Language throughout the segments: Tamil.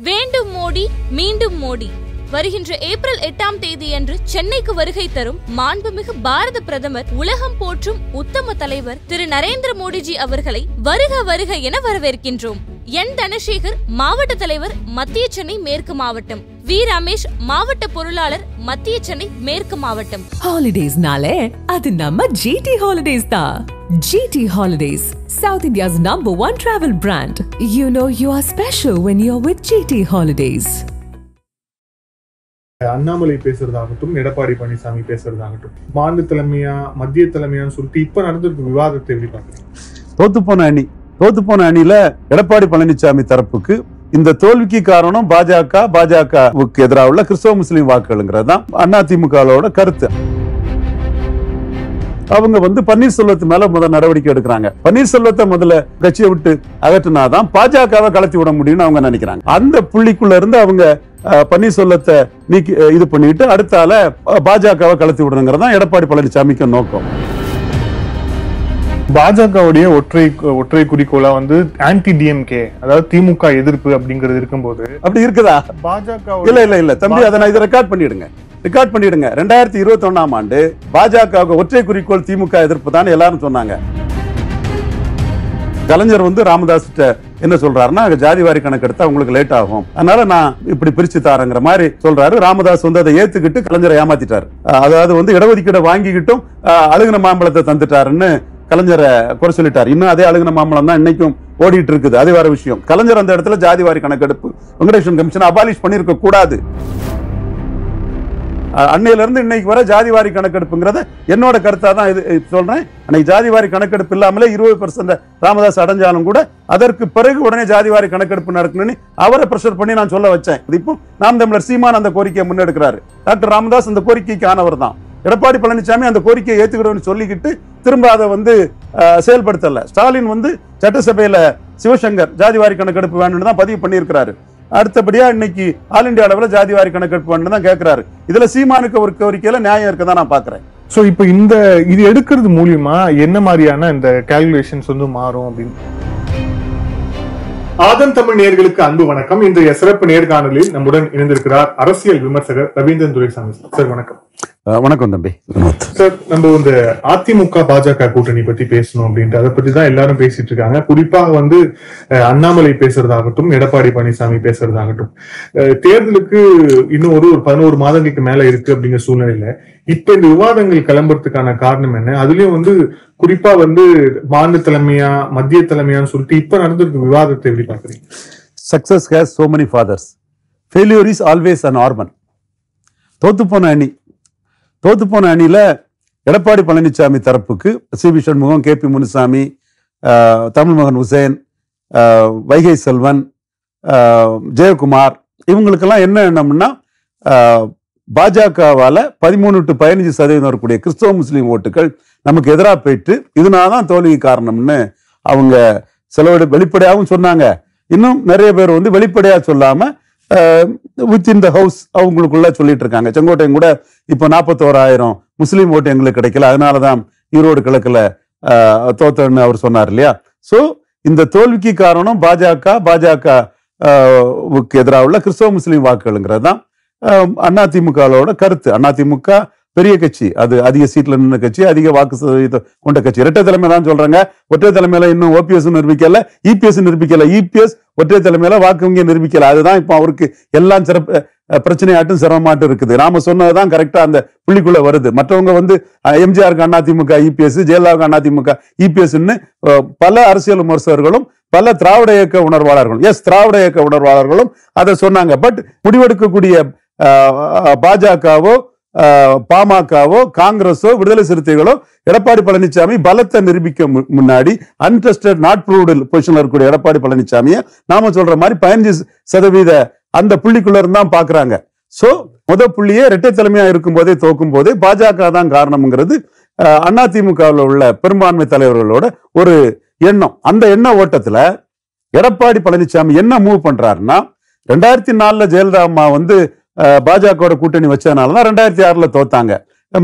வேண்டும் மோடி மீண்டும் மோடி வருகின்ற ஏப்ரல் எட்டாம் தேதியன்று சென்னைக்கு வருகை தரும் மாண்புமிகு பாரத பிரதமர் உலகம் போற்றும் உத்தம தலைவர் திரு நரேந்திர மோடிஜி அவர்களை வருக வருக என வரவேற்கின்றோம் என் தனசேகர் மாவட்ட தலைவர் மத்திய சென்னை மேற்கு மாவட்டம் வி ரமேஷ் மாவட்ட பொருளாளர் மத்திய சென்னை மேற்கு மாவட்டம் ஹாலிடேஸ்னாலே அது நம்ம ஜிடி ஹாலிடேஸ் தான் G T holidays South India's number one travel brand you know you are special when you are with G T holidays Annamalai பேசுறதாகட்டும் எடப்பாடி பழனிசாமி பேசுறதாகட்டும் மாநில தலைமையா மத்திய தலைமையான்னு சொல்லிட்டு இப்ப நடந்திருக்கும் விவாதத்தை எப்படி பாக்குறீங்க தோத்துப்போன அணி தோத்துப்போன அணியில எடப்பாடி பழனிசாமி தரப்புக்கு இந்த தோல்விக்கு காரணம் பாஜக பாஜகவுக்கு எதிராக உள்ள கிறிஸ்தவ முஸ்லீம் வாக்குகள்ங்கிறது தான் அதிமுகவோட கருத்து அவங்க வந்து பன்னீர்செல்வத்து மேல முதல் நடவடிக்கை எடுக்கிறாங்க பன்னீர்செல்வத்தை முதல்ல கட்சியை விட்டு அகற்றினாதான் பாஜகவை கலத்தி விட முடியும்னு அவங்க நினைக்கிறாங்க அந்த புள்ளிக்குள்ள இருந்து அவங்க அஹ், பன்னீர்செல்வத்தை நீக்கி அஹ், இது பண்ணிட்டு அடுத்தால அஹ், பாஜகவை கலத்தி விடணுங்கிறது தான் எடப்பாடி பழனிசாமிக்கு நோக்கம் பாஜகவுடைய ஒற்றை ஒற்றை குறிக்கோளா வந்து ஆன்டி டிஎம்கே அதாவது திமுக எதிர்ப்பு அப்படிங்கிறது இருக்கும்போது அப்படி இருக்குதா பாஜக இல்ல இல்ல இல்ல தம்பி அதை நான் இதை ரெக்கார்ட் பண்ணிடுங்க ரெக்கார்ட் பண்ணிடுங்க ரெண்டாயிரத்தி இருபத்தி ஒண்ணாம் ஆண்டு பாஜக ஒற்றை குறிக்கோள் திமுக எதிர்ப்பு தான் எல்லாரும் சொன்னாங்க கலைஞர் வந்து ராமதாஸ் என்ன சொல்றாருன்னா ஜாதி வாரி கணக்கெடுத்தா உங்களுக்கு லேட் ஆகும் அதனால நான் இப்படி பிரிச்சு தாரங்கிற மாதிரி சொல்றாரு ராமதாஸ் வந்து அதை ஏத்துக்கிட்டு கலைஞரை ஏமாத்திட்டாரு அஹ் அதாவது வந்து இடஒதுக்கீடை வாங்கிக்கிட்டும் அஹ், அழுகுன மாம்பழத்தை தந்துட்டாருன்னு கலைஞரை குறை சொல்லிட்டார் இன்னும் அதே அழுகுன மாம்பழம் தான் இன்னைக்கும் ஓடிட்டு இருக்குது அது வேற விஷயம் கலைஞர் அந்த இடத்துல ஜாதி வாரி கணக்கெடுப்பு வெங்கடேஷன் கமிஷன் அபாலிஷ் பண்ணியிருக்க கூடாது அஹ் அன்னையில இருந்து இன்னைக்கு வர ஜாதிவாரி கணக்கெடுப்புங்கிறத என்னோட கருத்தா தான் இது இது சொல்றேன் அன்னைக்கு ஜாதிவாரி கணக்கெடுப்பு இல்லாமலே இருபது பர்சன்ட் ராமதாஸ் அடைஞ்சாலும் கூட அதற்கு பிறகு உடனே ஜாதிவாரி கணக்கெடுப்பு நடக்கணும்னு அவரை ப்ரெஷர் பண்ணி நான் சொல்ல வச்சேன் இது இப்போ நாம் தமிழர் சீமான் அந்த கோரிக்கையை முன்னெடுக்கிறாரு டாக்டர் ராமதாஸ் அந்த கோரிக்கைக்கு ஆனவர் தான் எடப்பாடி பழனிசாமி அந்த கோரிக்கையை ஏத்துக்கிறோம்னு சொல்லிக்கிட்டு திரும்ப அதை வந்து அஹ், செயல்படுத்தல ஸ்டாலின் வந்து சட்டசபையில சிவசங்கர் ஜாதிவாரி கணக்கெடுப்பு வேணும்னு தான் பதிவு பண்ணியிருக்கிறாரு அடுத்தபடியா இன்னைக்கு ஆல் இந்தியா அளவில் ஜாதிவாரி கணக்கெடுப்பு வேணும்னு தான் கேட்கிறாரு இதுல சீமானுக்கு ஒரு கோரிக்கையில நியாயம் இருக்கதான் நான் பாக்குறேன் சோ இப்போ இந்த இது எடுக்கிறது மூலியமா என்ன மாதிரியான இந்த கால்குலேஷன்ஸ் வந்து மாறும் அப்படின்னு ஆதன் தமிழ் நேயர்களுக்கு அன்பு வணக்கம் இன்றைய சிறப்பு நேர்காணலில் நம்முடன் இணைந்திருக்கிறார் அரசியல் விமர்சகர் ரவீந்திரன் துரைசாமி சார் வணக்கம் அஹ், வணக்கம் தம்பி வினோத் சார் நம்ம இந்த அதிமுக பாஜக கூட்டணி பத்தி பேசணும் அப்படின்ட்டு அதை பத்தி தான் எல்லாரும் பேசிட்டு இருக்காங்க குறிப்பாக வந்து அஹ், அண்ணாமலை பேசுறதாகட்டும் எடப்பாடி பழனிசாமி பேசுறதாகட்டும் அஹ், தேர்தலுக்கு இன்னும் ஒரு ஒரு பதினோரு மாதங்களுக்கு மேல இருக்கு அப்படிங்கிற சூழ்நிலையில இப்ப இந்த விவாதங்கள் கிளம்புறதுக்கான காரணம் என்ன அதுலயும் வந்து குறிப்பா வந்து மாநில தலைமையா மத்திய தலைமையான்னு சொல்லிட்டு இப்ப நடந்திருக்க விவாதத்தை எப்படி பாக்குறீங்க success has so many fathers failure is always an orphan தோத்துப்போன அணி தோத்துப்போன அணியில எடப்பாடி பழனிசாமி தரப்புக்கு C V Shanmugam K P Munusamy அஹ், தமிழ்மகன் ஹுசேன் அஹ், வைகை செல்வன் அஹ், ஜெயக்குமார் இவங்களுக்கெல்லாம் என்ன எண்ணம்னா பாஜகவால பதிமூணு டு பதினஞ்சு சதவீதம் வரக்கூடிய கிறிஸ்தவ முஸ்லீம் ஓட்டுகள் நமக்கு எதிராக போயிட்டு இதனால தான் தோல்வி காரணம்னு அவங்க சில வெளிப்படையாகவும் சொன்னாங்க இன்னும் நிறைய பேர் வந்து வெளிப்படையா சொல்லாம வித் இன் த ஹவுஸ் அவங்களுக்குள்ள சொல்லிட்டு இருக்காங்க செங்கோட்டையன் கூட இப்போ நாற்பத்தோராயிரம் முஸ்லீம் ஓட்டு எங்களுக்கு கிடைக்கல அதனால தான் ஈரோடு கிழக்குல அஹ், தோத்தன்னு அவர் சொன்னார் இல்லையா ஸோ இந்த தோல்விக்கு காரணம் பாஜக பாஜக வுக்கு எதிராக உள்ள கிறிஸ்தவ முஸ்லீம் வாக்குகள்ங்கிறது தான் அதிமுகவோட கருத்து அதிமுக பெரிய கட்சி அது அதிக சீட்ல நின்ன கட்சி அதிக வாக்கு சதவீதம் கொண்ட கட்சி இரட்டை தலைமை தான் சொல்றாங்க ஒற்றை தலைமையில இன்னும் ஓபிஎஸ் நிரூபிக்கல இபிஎஸ் நிரூபிக்கல இபிஎஸ் ஒற்றை தலைமையில வாக்கு வங்கி நிரூபிக்கல அதுதான் இப்போ அவருக்கு எல்லாம் சிறப்பு அஹ், பிரச்சனையாட்டும் சிரமமாட்டும் இருக்குது நாம சொன்னதுதான் கரெக்டா அந்த புள்ளிக்குள்ள வருது மற்றவங்க வந்து அஹ், எம்ஜிஆருக்கு அதிமுக இபிஎஸ் ஜெயலலிதாவுக்கு அதிமுக இபிஎஸ்ன்னு பல அரசியல் விமர்சகர்களும் பல திராவிட இயக்க உணர்வாளர்களும் எஸ் திராவிட இயக்க உணர்வாளர்களும் அதை சொன்னாங்க பட் முடிவெடுக்கக்கூடிய அஹ், அஹ், பாஜகவோ அஹ், பாமகவோ காங்கிரஸோ விடுதலை சிறுத்தைகளோ எடப்பாடி பழனிசாமி பலத்தை நிரூபிக்க மு- முன்னாடி அன்டெஸ்டட் நாட் ப்ரூவ்டு பொசிஷன்ல இருக்கக்கூடிய எடப்பாடி பழனிசாமியை நாம சொல்ற மாதிரி பதினஞ்சு சதவீத அந்த புள்ளிக்குள்ள இருந்து தான் பாக்குறாங்க சோ முத புள்ளியே இரட்டை தலைமையா இருக்கும் போதே தோக்கும் போதே பாஜக தான் காரணம்ங்கிறது அதிமுகவில் உள்ள பெரும்பான்மை தலைவர்களோட ஒரு எண்ணம் அந்த எண்ண ஓட்டத்துல எடப்பாடி பழனிசாமி என்ன மூவ் பண்றாருன்னா ரெண்டாயிரத்தி நாலுல ஜெயலலிதா அம்மா வந்து பாஜகவோட கூட்டணி வச்சதுனால தான் ரெண்டாயிரத்தி ஆறுல தோத்தாங்க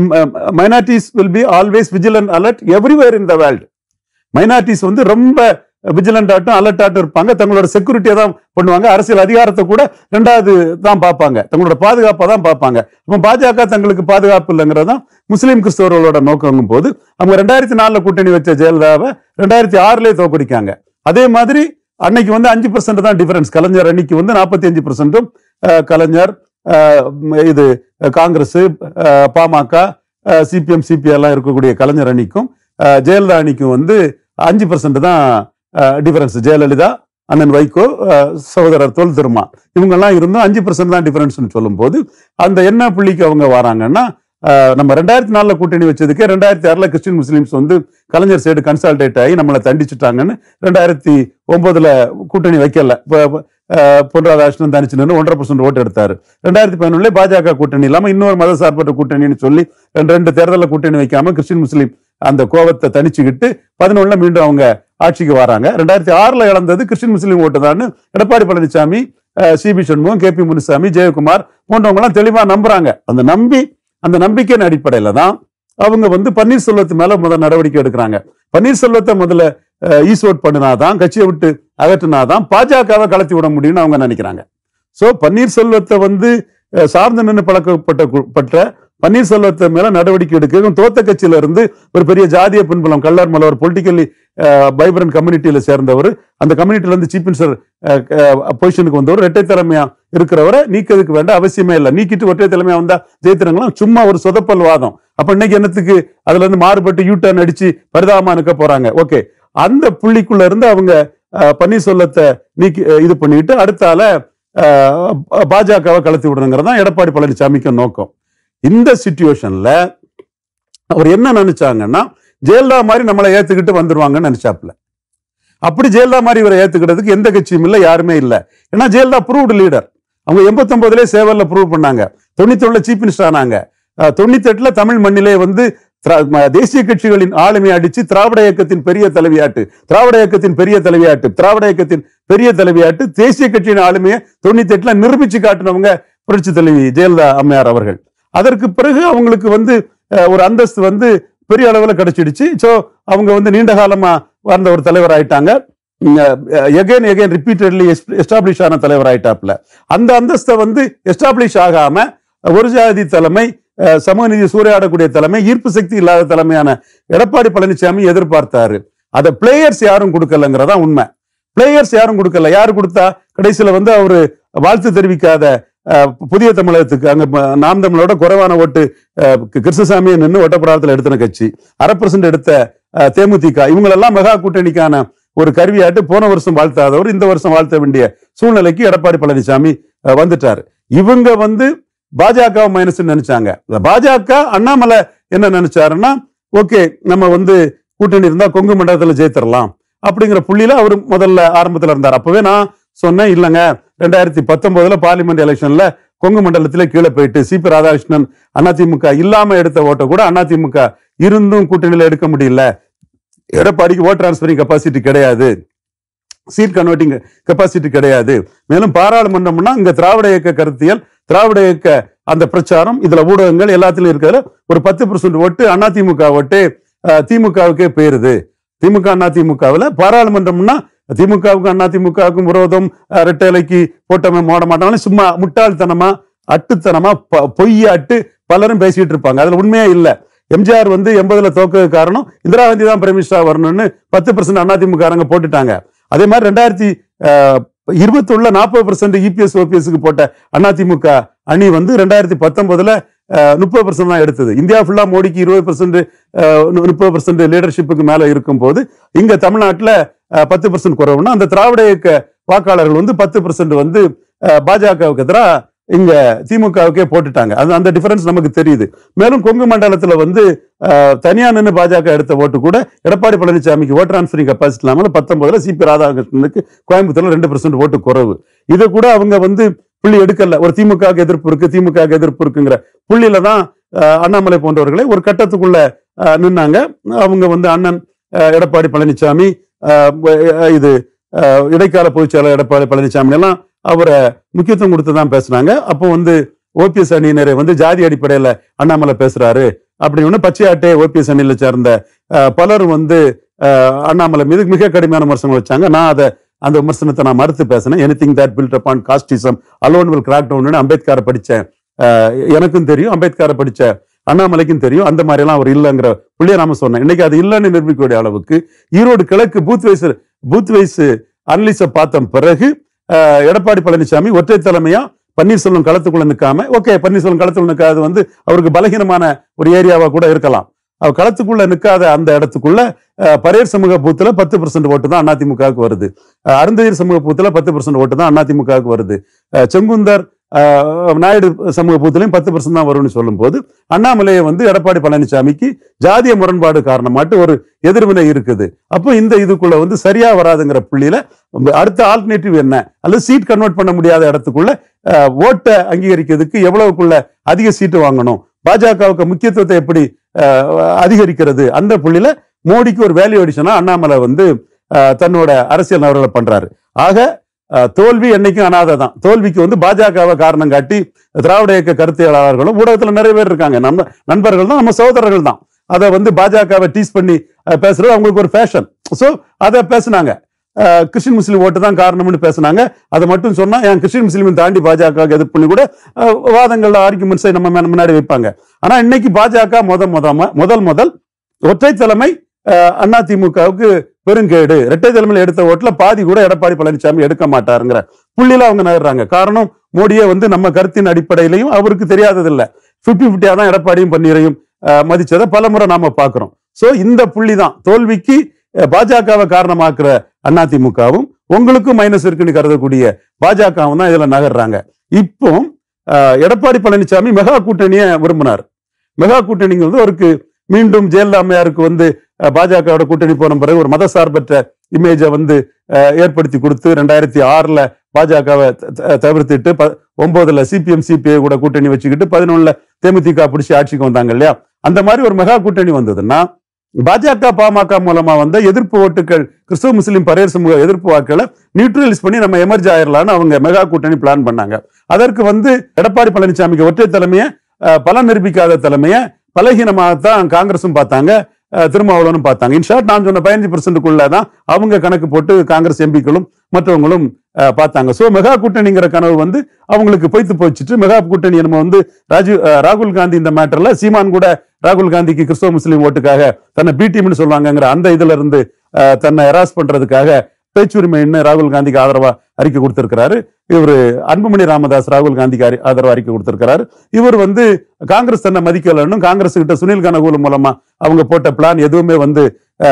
minorities will be always vigilant alert everywhere in the world minorities வந்து ரொம்ப விஜிலண்ட் ஆட்டும் அலர்ட் ஆட்டும் இருப்பாங்க தங்களோட செக்யூரிட்டியை தான் பண்ணுவாங்க அரசியல் அதிகாரத்தை கூட ரெண்டாவது தான் பார்ப்பாங்க தங்களோட பாதுகாப்பை தான் பார்ப்பாங்க அப்போ பாஜக தங்களுக்கு பாதுகாப்பு இல்லைங்கிறது தான் முஸ்லீம் கிறிஸ்தவர்களோட நோக்கங்கும் போது அவங்க ரெண்டாயிரத்தி நாலுல கூட்டணி வச்ச ஜெயலலிதாவை ரெண்டாயிரத்தி ஆறுலயே தோக்கடிக்காங்க அதே மாதிரி அன்னைக்கு வந்து அஞ்சு பர்சன்ட் தான் டிஃபரன்ஸ் கலைஞர் அன்னைக்கு வந்து நாற்பத்தி அஞ்சு பர்சன்ட்டும் கலைஞர் அஹ், ம், இது அஹ், காங்கிரஸ் அஹ், பாமக சிபிஎம் சிபிஐ எல்லாம் இருக்கக்கூடிய கலைஞர் அணிக்கும் அஹ், ஜெயலலிதா அணிக்கும் வந்து அஞ்சு பர்சன்ட் தான் டிஃபரன்ஸ் ஜெயலலிதா அண்ணன் வைகோ அஹ், சகோதரர் தொல் திருமா இவங்கெல்லாம் இருந்தும் அஞ்சு பர்சன்ட் தான் டிஃபரன்ஸ்னு சொல்லும்போது அந்த என்ன புள்ளிக்கு அவங்க வராங்கன்னா அஹ், நம்ம ரெண்டாயிரத்தி நாலுல கூட்டணி வச்சதுக்கே ரெண்டாயிரத்தி ஆறுல கிறிஸ்டின் முஸ்லீம்ஸ் வந்து கலைஞர் சைடு கன்சால்டேட் ஆகி நம்மளை தண்டிச்சுட்டாங்கன்னு ரெண்டாயிரத்தி ஒன்பதுல கூட்டணி வைக்கல இப்ப, அஹ், பொன் ராதாகிருஷ்ணன் தனிச்சு நின்று ஒன்றரை பர்சன்ட் ஓட்டு எடுத்தாரு ரெண்டாயிரத்தி பதினொன்னுல பாஜக கூட்டணி இல்லாம இன்னொரு மத சார்பற்ற கூட்டணின்னு சொல்லி ரெண்டு ரெண்டு தேர்தலில் கூட்டணி வைக்காம கிறிஸ்டின் முஸ்லீம் அந்த கோவத்தை தணிச்சுக்கிட்டு பதினொன்னுல மீண்டும் அவங்க ஆட்சிக்கு வராங்க ரெண்டாயிரத்தி ஆறுல இழந்தது கிறிஸ்டின் முஸ்லீம் ஓட்டு தான் Edappadi Palaniswami C P Shanmugam K P Munusamy Jayakumar போன்றவங்க எல்லாம் தெளிவா நம்புறாங்க அந்த நம்பி அந்த நம்பிக்கையின் அடிப்படையில தான் அவங்க வந்து பன்னீர்செல்வத்து மேல முதல் நடவடிக்கை எடுக்கிறாங்க பன்னீர்செல்வத்தை முதல்ல ஈஸ்வோட் பண்ணினாதான் கட்சியை விட்டு அகற்றினாதான் பாஜகவை கலத்தி விட முடியும்னு அவங்க நினைக்கிறாங்க சோ பன்னீர்செல்வத்தை வந்து அஹ், சார்ந்து நின்று பழக்கப்பட்ட கு- பட்ட பன்னீர்செல்வத்தை மேல நடவடிக்கை எடுக்க தோத்த கட்சியில இருந்து ஒரு பெரிய ஜாதிய பின்புலம் கல்லர் மலர் பொலிட்டிக்கலி வைப்ரண்ட் கம்யூனிட்டியில சேர்ந்தவர் அந்த கம்யூனிட்டில இருந்து சீஃப் மினிஸ்டர் பொசிஷனுக்கு வந்தவர் இரட்டை தலைமையா இருக்கிறவரை நீக்கிறதுக்கு வேண்டாம் அவசியமே இல்லை நீக்கிட்டு ஒற்றை தலைமையா வந்தா ஜெயித்திரங்களாம் சும்மா ஒரு சொதப்பல் வாதம் அப்ப இன்னைக்கு என்னத்துக்கு அதுல இருந்து மாறுபட்டு யூ டர்ன் அடிச்சு பரிதாபமா நிக்க போறாங்க ஓகே அந்த புள்ளிக்குள்ள இருந்து அவங்க அஹ், பன்னீர்செல்வத்தை நீக்கி அஹ், இது பண்ணிட்டு அடுத்தால அஹ், பாஜகவை கலத்தி விடணுங்கிறது தான் எடப்பாடி பழனிசாமிக்கு நோக்கம் இந்த சுச்சுவேஷன்ல அவர் என்ன நினைச்சாங்கன்னா ஜெயலலிதா மாதிரி நம்மளை ஏத்துக்கிட்டு வந்துருவாங்கன்னு நினைச்சாப்ல அப்படி ஜெயலலிதா மாதிரி இவரை ஏத்துக்கிறதுக்கு எந்த கட்சியும் இல்லை யாருமே இல்லை ஏன்னா ஜெயலலிதா ப்ரூவ்டு லீடர் அவங்க எண்பத்தொன்பதுலேயே சேவல்ல ப்ரூவ் பண்ணாங்க தொண்ணூத்தி சீஃப் மினிஸ்டர் ஆனாங்க அஹ், தொண்ணூத்தி எட்டுல தமிழ் மண்ணிலே வந்து திரா- ம- தேசிய கட்சிகளின் ஆளுமை அடிச்சு திராவிட இயக்கத்தின் பெரிய தலைவியாட்டு திராவிட இயக்கத்தின் பெரிய தலைவியாட்டு திராவிட இயக்கத்தின் பெரிய தலைவியாட்டு தேசிய கட்சியின் ஆளுமையை தொண்ணூத்தி எட்டுல நிரூபிச்சு காட்டினவங்க புரட்சி தலைவி ஜெயலலிதா அம்மையார் அவர்கள் அதற்கு பிறகு அவங்களுக்கு வந்து அஹ், ஒரு அந்தஸ்து வந்து பெரிய அளவுல கிடைச்சிடுச்சு சோ அவங்க வந்து நீண்ட காலமா வாழ்ந்த ஒரு தலைவர் ஆயிட்டாங்க எகைன் எகைன் ரிப்பீட்டட்லி எஸ்டாப்ளிஷ் ஆன தலைவர் ஆயிட்டாப்ல அந்த அந்தஸ்தை வந்து எஸ்டாப்ளிஷ் ஆகாம ஒரு ஜாதி தலைமை அஹ், சமூக நீதி சூறையாடக்கூடிய தலைமை ஈர்ப்பு சக்தி இல்லாத தலைமையான எடப்பாடி பழனிசாமி எதிர்பார்த்தாரு அதை பிளேயர்ஸ் யாரும் கொடுக்கலங்கிறதா உண்மை பிளேயர்ஸ் யாரும் கொடுக்கல யாரு கொடுத்தா கடைசியில வந்து அவரு வாழ்த்து தெரிவிக்காத அஹ், புதிய தமிழகத்துக்கு அங்க ம- நாம் தமிழோட குறைவான ஓட்டு அஹ், கி- கிருஷ்ணசாமியை நின்று ஒட்டப்பிராரத்தில் எடுத்தின கட்சி அரை பர்சன்ட் எடுத்த அஹ், தேமுதிக இவங்களெல்லாம் மெகா கூட்டணிக்கான ஒரு கருவியாட்டு போன வருஷம் வாழ்த்தாதவர் இந்த வருஷம் வாழ்த்த வேண்டிய சூழ்நிலைக்கு எடப்பாடி பழனிசாமி அஹ், வந்துட்டாரு இவங்க வந்து பாஜக மைனஸ் நினைச்சாங்க இந்த பாஜக அண்ணாமலை என்ன நினைச்சாருன்னா ஓகே நம்ம வந்து கூட்டணி இருந்தா கொங்கு மண்டலத்துல ஜெயித்திரலாம் அப்படிங்கிற புள்ளியில அவர் முதல்ல ஆரம்பத்துல இருந்தார் அப்பவே நான் சொன்னேன் இல்லைங்க ரெண்டாயிரத்தி பத்தொன்பதுல பார்லிமெண்ட் எலெக்ஷன்ல கொங்கு மண்டலத்திலே கீழே போயிட்டு சிபி ராதாகிருஷ்ணன் அதிமுக இல்லாம எடுத்த ஓட்டை கூட அதிமுக இருந்தும் கூட்டணியில எடுக்க முடியல எடப்பாடிக்கு ஓட் டிரான்ஸ்பரிங் கெப்பாசிட்டி கிடையாது சீட் கன்வெர்ட்டிங் கெப்பாசிட்டி கிடையாது மேலும் பாராளுமன்றம்னா இங்க திராவிட இயக்க கருத்தியல் திராவிட இயக்க அந்த பிரச்சாரம் இதுல ஊடகங்கள் எல்லாத்துலயும் இருக்கிறதுல ஒரு பத்து பர்சன்ட் ஓட்டு அதிமுக ஓட்டு அஹ், திமுகவுக்கே போயிருது திமுக அதிமுகவில் பாராளுமன்றம்னா திமுகவுக்கும் அதிமுகவுக்கும் விரோதம் அஹ், ரெட்டைலைக்கு போட்டவன் போட மாட்டாங்கன்னு சும்மா முட்டாள்தனமா அட்டுத்தனமா ப- பொய்யாட்டு பலரும் பேசிட்டு இருப்பாங்க அதுல உண்மையே இல்ல எம்ஜிஆர் வந்து எண்பதுல தோக்க காரணம் இந்திரா காந்தி தான் பிரைம் மினிஸ்டரா வரணும்னு பத்து பர்சன்ட் அதிமுக போட்டுட்டாங்க அதே மாதிரி ரெண்டாயிரத்தி இருபத்தொள்ள நாற்பது பர்சன்ட் இபிஎஸ் ஓபிஎஸ்க்கு போட்ட அதிமுக அணி வந்து ரெண்டாயிரத்தி பத்தொன்பதுல முப்பது பர்சன்ட் தான் எடுத்தது இந்தியா ஃபுல்லா மோடிக்கு இருபது பர்சன்ட் முப்பது பர்சன்ட் லீடர்ஷிப்புக்கு மேல இருக்கும் போது இங்க தமிழ்நாட்டுல பத்து பர்சன்ட் குறைவுன்னா அந்த திராவிட இயக்க வாக்காளர்கள் வந்து பத்து பர்சன்ட் வந்து அஹ், பாஜகவுக்கு எதிராக இங்க திமுகவுக்கே போட்டுட்டாங்க அது அந்த டிஃபரன்ஸ் நமக்கு தெரியுது மேலும் கொங்கு மண்டலத்துல வந்து அஹ், தனியா நின்று பாஜக எடுத்த ஓட்டு கூட எடப்பாடி பழனிசாமிக்கு ஓட் டிரான்ஸ்பரிங் கெப்பாசிட்டி இல்லாமல் பத்தொன்பதுல சிபி ராதாகிருஷ்ணனுக்கு கோயம்புத்தூர்ல ரெண்டு பர்சன்ட் ஓட்டு குறைவு இதை கூட அவங்க வந்து புள்ளி எடுக்கல ஒரு திமுக எதிர்ப்பு இருக்கு திமுக எதிர்ப்பு இருக்குங்கிற புள்ளியில தான் அஹ், அண்ணாமலை போன்றவர்களை ஒரு கட்டத்துக்குள்ள அஹ், நின்னாங்க அவங்க வந்து அண்ணன் அஹ், எடப்பாடி பழனிசாமி அஹ், அஹ், இது அஹ், இடைக்கால பொதுச் செயலாளர் எடப்பாடி பழனிசாமி எல்லாம் அவரை முக்கியத்துவம் கொடுத்து தான் பேசுனாங்க அப்போ வந்து ஓபிஎஸ் அணியினரை வந்து ஜாதி அடிப்படையில அண்ணாமலை பேசுறாரு அப்படின்னு ஒண்ணு பச்சையாட்டே ஓபிஎஸ் அணியில சேர்ந்த அஹ், பலர் வந்து அஹ், அண்ணாமலை மீது மிக கடுமையான விமர்சனங்கள் வச்சாங்க நான் அதை அந்த விமர்சனத்தை நான் மறுத்து பேசினேன் anything that built upon casteism alone will crack down அம்பேத்கரை படித்தேன் எனக்கும் தெரியும் அம்பேத்கரை படிச்ச அண்ணாமலைக்கும் தெரியும் அந்த மாதிரி எல்லாம் அவர் இல்லைங்கிற புள்ளிய நாம சொன்னேன் இன்னைக்கு அது இல்லைன்னு நிரூபிக்கக்கூடிய அளவுக்கு ஈரோடு கிழக்கு booth wise booth wise analysis பார்த்த பிறகு அஹ், எடப்பாடி பழனிசாமி ஒற்றை தலைமையா பன்னீர்செல்வம் களத்துக்குள்ள நிற்காம ஓகே பன்னீர்செல்வம் களத்துக்குள்ள நிற்காது வந்து அவருக்கு பலகீனமான ஒரு ஏரியாவா கூட இருக்கலாம் அவர் களத்துக்குள்ள நிற்காத அந்த இடத்துக்குள்ள அஹ், பரையர் சமூக பூத்துல பத்து பர்சன்ட் ஓட்டு தான் அதிமுகவுக்கு வருது அஹ், அருந்ததியர் சமூக பூத்துல பத்து பர்சன்ட் ஓட்டு தான் அதிமுகவுக்கு வருது அஹ், செங்குந்தர் அஹ், நாயுடு சமூக பூத்துலையும் பத்து பர்சன்ட் தான் வரும்னு சொல்லும்போது அண்ணாமலையை வந்து எடப்பாடி பழனிசாமிக்கு ஜாதிய முரண்பாடு காரணமாட்டு ஒரு எதிர்வினை இருக்குது அப்போ இந்த இதுக்குள்ள வந்து சரியா வராதுங்கிற புள்ளியில அடுத்த ஆல்டர்னேட்டிவ் என்ன அல்லது சீட் கன்வெர்ட் பண்ண முடியாத இடத்துக்குள்ள அஹ், ஓட்டை அங்கீகரிக்கிறதுக்கு எவ்வளவுக்குள்ள அதிக சீட்டு வாங்கணும் பாஜகவுக்கு முக்கியத்துவத்தை எப்படி அஹ், அதிகரிக்கிறது அந்த புள்ளியில மோடிக்கு ஒரு வேல்யூ அடிஷனா அண்ணாமலை வந்து அஹ், தன்னோட அரசியல் நகர்வுகளை பண்றாரு ஆக அஹ், தோல்வி என்னைக்கும் அனாதை தான் தோல்விக்கு வந்து பாஜகவை காரணம் காட்டி திராவிட இயக்க கருத்தியலாளர்களும் ஊடகத்துல நிறைய பேர் இருக்காங்க நம்ம நண்பர்கள் தான் நம்ம சகோதரர்கள் தான் அதை வந்து பாஜகவை டீஸ் பண்ணி அஹ், பேசுறது அவங்களுக்கு ஒரு ஃபேஷன் ஸோ அதை பேசுனாங்க அஹ், கிறிஸ்டின் முஸ்லீம் ஓட்டு தான் காரணம்னு பேசுனாங்க அதை மட்டும் சொன்னா என் கிறிஸ்டின் முஸ்லீம் தாண்டி பாஜக எதிர்ப்பு பண்ணி கூட அஹ், வாதங்கள்ல ஆர்குமெண்ட்ஸை நம்ம மே- முன்னாடி வைப்பாங்க ஆனா இன்னைக்கு பாஜக முத முத முதல் முதல் ஒற்றை தலைமை அண்ணா திமுகவுக்கு பெருங்கேடு இரட்டை தலைமையில் எடுத்த ஓட்டுல பாதி கூட எடப்பாடி பழனிசாமி எடுக்க மாட்டாருங்கிற புள்ளியில அவங்க நகர்றாங்க காரணம் மோடியே வந்து நம்ம கருத்தின் அடிப்படையிலையும் அவருக்கு தெரியாதது இல்ல பிப்டி பிப்டியா தான் எடப்பாடியும் பன்னீரையும் அஹ், மதிச்சதை பலமுறை நாம பார்க்கிறோம் சோ இந்த புள்ளி தான் தோல்விக்கு அஹ், பாஜகவை காரணமாக்குற அதிமுகவும் உங்களுக்கும் மைனஸ் இருக்குன்னு கருதக்கூடிய பாஜகவும் தான் இதுல நகர்றாங்க இப்போ அஹ், எடப்பாடி பழனிசாமி மெகா கூட்டணியை விரும்பினார் மெகா கூட்டணிங்கிறது அவருக்கு மீண்டும் ஜெயலலிதா அம்மையாருக்கு வந்து அஹ், பாஜகவோட கூட்டணி போன பிறகு ஒரு மதசார்பற்ற இமேஜை வந்து அஹ், ஏற்படுத்தி கொடுத்து ரெண்டாயிரத்தி ஆறுல பாஜகவை த- த- தவிர்த்துட்டு ப- ஒன்பதுல சிபிஎம் சிபிஐ கூட கூட்டணி வச்சுக்கிட்டு பதினொன்னுல தேமுதிக பிடிச்சி ஆட்சிக்கு வந்தாங்க இல்லையா அந்த மாதிரி ஒரு மெகா கூட்டணி வந்ததுன்னா பாஜக பாமக மூலமா வந்த எதிர்ப்பு ஓட்டுகள் கிறிஸ்துவ முஸ்லீம் பரையர் சமூக எதிர்ப்பு வாக்குகளை நியூட்ரலைஸ் பண்ணி நம்ம எமர்ஜ் ஆயிரலாம்னு அவங்க மெகா கூட்டணி பிளான் பண்ணாங்க அதற்கு வந்து எடப்பாடி பழனிசாமிக்கு ஒற்றை தலைமையை அஹ், பலம் நிரூபிக்காத தலைமையை பலகீனமாகத்தான் காங்கிரஸும் பார்த்தாங்க அஹ், திருமாவளவனும் பார்த்தாங்க இன்ஷார்ட் நான் சொன்ன பதினஞ்சு பர்சன்ட்டுக்குள்ள தான் அவங்க கணக்கு போட்டு காங்கிரஸ் எம்பிக்களும் மற்றவங்களும் அஹ், பார்த்தாங்க சோ மெகா கூட்டணிங்கிற கனவு வந்து அவங்களுக்கு பொய்த்து போச்சுட்டு மெகா கூட்டணி நம்ம வந்து ராஜீவ் அஹ், ராகுல் காந்தி இந்த மேட்டர்ல சீமான் கூட ராகுல் காந்திக்கு கிறிஸ்தவ முஸ்லீம் ஓட்டுக்காக தன்னை பி டீம்னு சொல்லுவாங்கங்கிற அந்த இதுல இருந்து அஹ், தன்னை ஹெராஸ் பண்றதுக்காக பேச்சுரிமைன்னு ராகுல் காந்திக்கு ஆதரவா அறிக்கை கொடுத்திருக்கிறாரு இவர் அன்புமணி ராமதாஸ் ராகுல் காந்திக்கு அறி- ஆதரவா அறிக்கை கொடுத்திருக்கிறாரு இவர் வந்து காங்கிரஸ் தன்னை மதிக்கலன்னு காங்கிரஸ் கிட்ட சுனில் கனகூல் மூலமா அவங்க போட்ட பிளான் எதுவுமே வந்து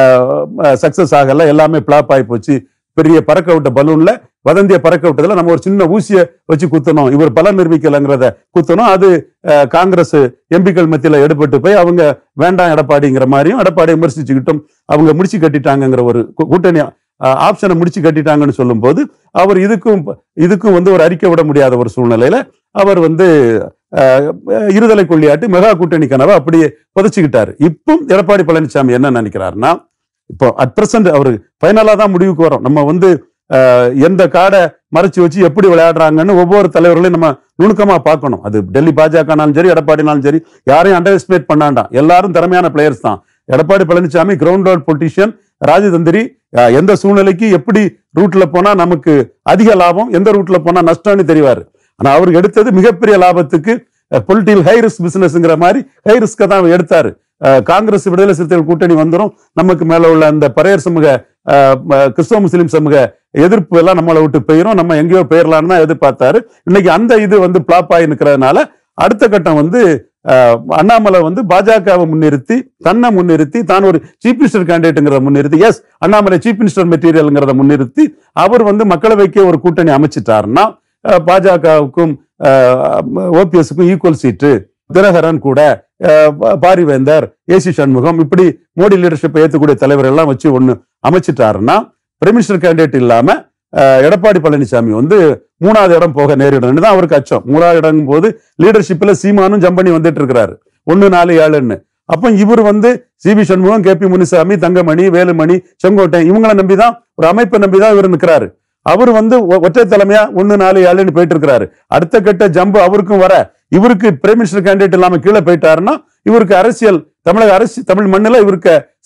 சக்சஸ் ஆகல எல்லாமே பிளாப் ஆகி போச்சு பெரிய பறக்க விட்ட பலூன்ல வதந்திய பறக்க விட்டதுல நம்ம ஒரு சின்ன ஊசியை வச்சு குத்தணும் இவர் பலன் நிரூபிக்கலங்கிறத குத்தணும் அது அஹ், காங்கிரஸ் எம்பிக்கள் மத்தியில எடுபட்டு போய் அவங்க வேண்டாம் எடப்பாடிங்கிற மாதிரியும் எடப்பாடி விமர்சிச்சுக்கிட்டும் அவங்க முடிச்சு கட்டிட்டாங்கங்கிற ஒரு கூ- கூட்டணி ஆப்ஷனை முடிச்சு கட்டிட்டாங்கன்னு சொல்லும்போது அவர் இதுக்கும் இதுக்கும் வந்து ஒரு அறிக்கை விட முடியாத ஒரு சூழ்நிலையில அவர் வந்து அஹ், இருதலை கொள்ளியாட்டு மெகா கூட்டணி கனவை அப்படியே புதைச்சுக்கிட்டாரு இப்போ எடப்பாடி பழனிசாமி என்ன நினைக்கிறாருன்னா இப்போ அட் பிரசன்ட் அவரு ஃபைனலா தான் முடிவுக்கு வரும் நம்ம வந்து அஹ், எந்த காடை மறைச்சு வச்சு எப்படி விளையாடுறாங்கன்னு ஒவ்வொரு தலைவர்களையும் நம்ம நுணுக்கமா பார்க்கணும் அது டெல்லி பாஜகனாலும் சரி எடப்பாடினாலும் சரி யாரையும் அண்டர் எஸ்டிமேட் பண்ணாண்டாம் எல்லாரும் திறமையான பிளேயர்ஸ் தான் Edappadi Palaniswami ground level politician ராஜதந்திரி அஹ், எந்த சூழ்நிலைக்கு எப்படி ரூட்ல போனா நமக்கு அதிக லாபம் எந்த ரூட்ல போனா நஷ்டம்னு தெரிவாரு ஆனா அவருக்கு எடுத்தது மிகப்பெரிய லாபத்துக்கு பொலிட்டிக்கல் ஹை ரிஸ்க் பிசினஸ்ங்கிற மாதிரி ஹை ரிஸ்கை தான் அவர் எடுத்தாரு அஹ், காங்கிரஸ் விடுதலை சிறுத்தைகள் கூட்டணி வந்துரும் நமக்கு மேல உள்ள அந்த பரையர் சமூக அஹ், ம- கிறிஸ்தவ முஸ்லீம் சமூக எதிர்ப்பு எல்லாம் நம்மளை விட்டு போயிரும் நம்ம எங்கேயோ போயிடலாம்னு தான் எதிர்பார்த்தாரு இன்னைக்கு அந்த இது வந்து பிளாப் ஆகி நிற்கிறதுனால அடுத்த கட்டம் வந்து அஹ், அண்ணாமலை வந்து பாஜகவை முன்னிறுத்தி தன்னை முன்னிறுத்தி தான் ஒரு சீஃப் மினிஸ்டர் கேண்டிடேட்டுங்கிறத முன்னிறுத்தி எஸ் அண்ணாமலை சீஃப் மினிஸ்டர் மெட்டீரியல்ங்கிறத முன்னிறுத்தி அவர் வந்து மக்களவைக்கே ஒரு கூட்டணி அமைச்சிட்டாருன்னா அஹ், பாஜகவுக்கும் ஓபிஎஸ்க்கும் ஈக்குவல் சீட்டு தினகரன் கூட அஹ், பா- பாரிவேந்தர் ஏசி சண்முகம் இப்படி மோடி லீடர்ஷிப்பை ஏற்றக்கூடிய தலைவர் எல்லாம் வச்சு ஒண்ணு அமைச்சிட்டாருன்னா பிரைம் மினிஸ்டர் கேண்டிடேட் இல்லாம அஹ், எடப்பாடி பழனிசாமி வந்து மூணாவது இடம் போக நேரிடும் தான் அவருக்கு அச்சம் மூணாவது இடம் போது லீடர்ஷிப்ல சீமானும் ஜம்ப் பண்ணி வந்துட்டு இருக்கிறாரு ஒன்னு நாலு ஏழுன்னு அப்ப இவர் வந்து C P Shanmugam K P Munusamy Thangamani Velumani Sengottai இவங்களை நம்பிதான் ஒரு அமைப்பை நம்பிதான் இவர் நிற்கிறாரு அவர் வந்து ஒ- ஒற்றை தலைமையா ஒன்னு நாலு ஏழுன்னு போயிட்டு இருக்கிறாரு அடுத்த கட்ட ஜம்பு அவருக்கும் வர இவருக்கு பிரைம் மினிஸ்டர் கேண்டிடேட் இல்லாம கீழே போயிட்டாருன்னா இவருக்கு அரசியல் தமிழக அரசு தமிழ் மண்ணில் இவருக்கு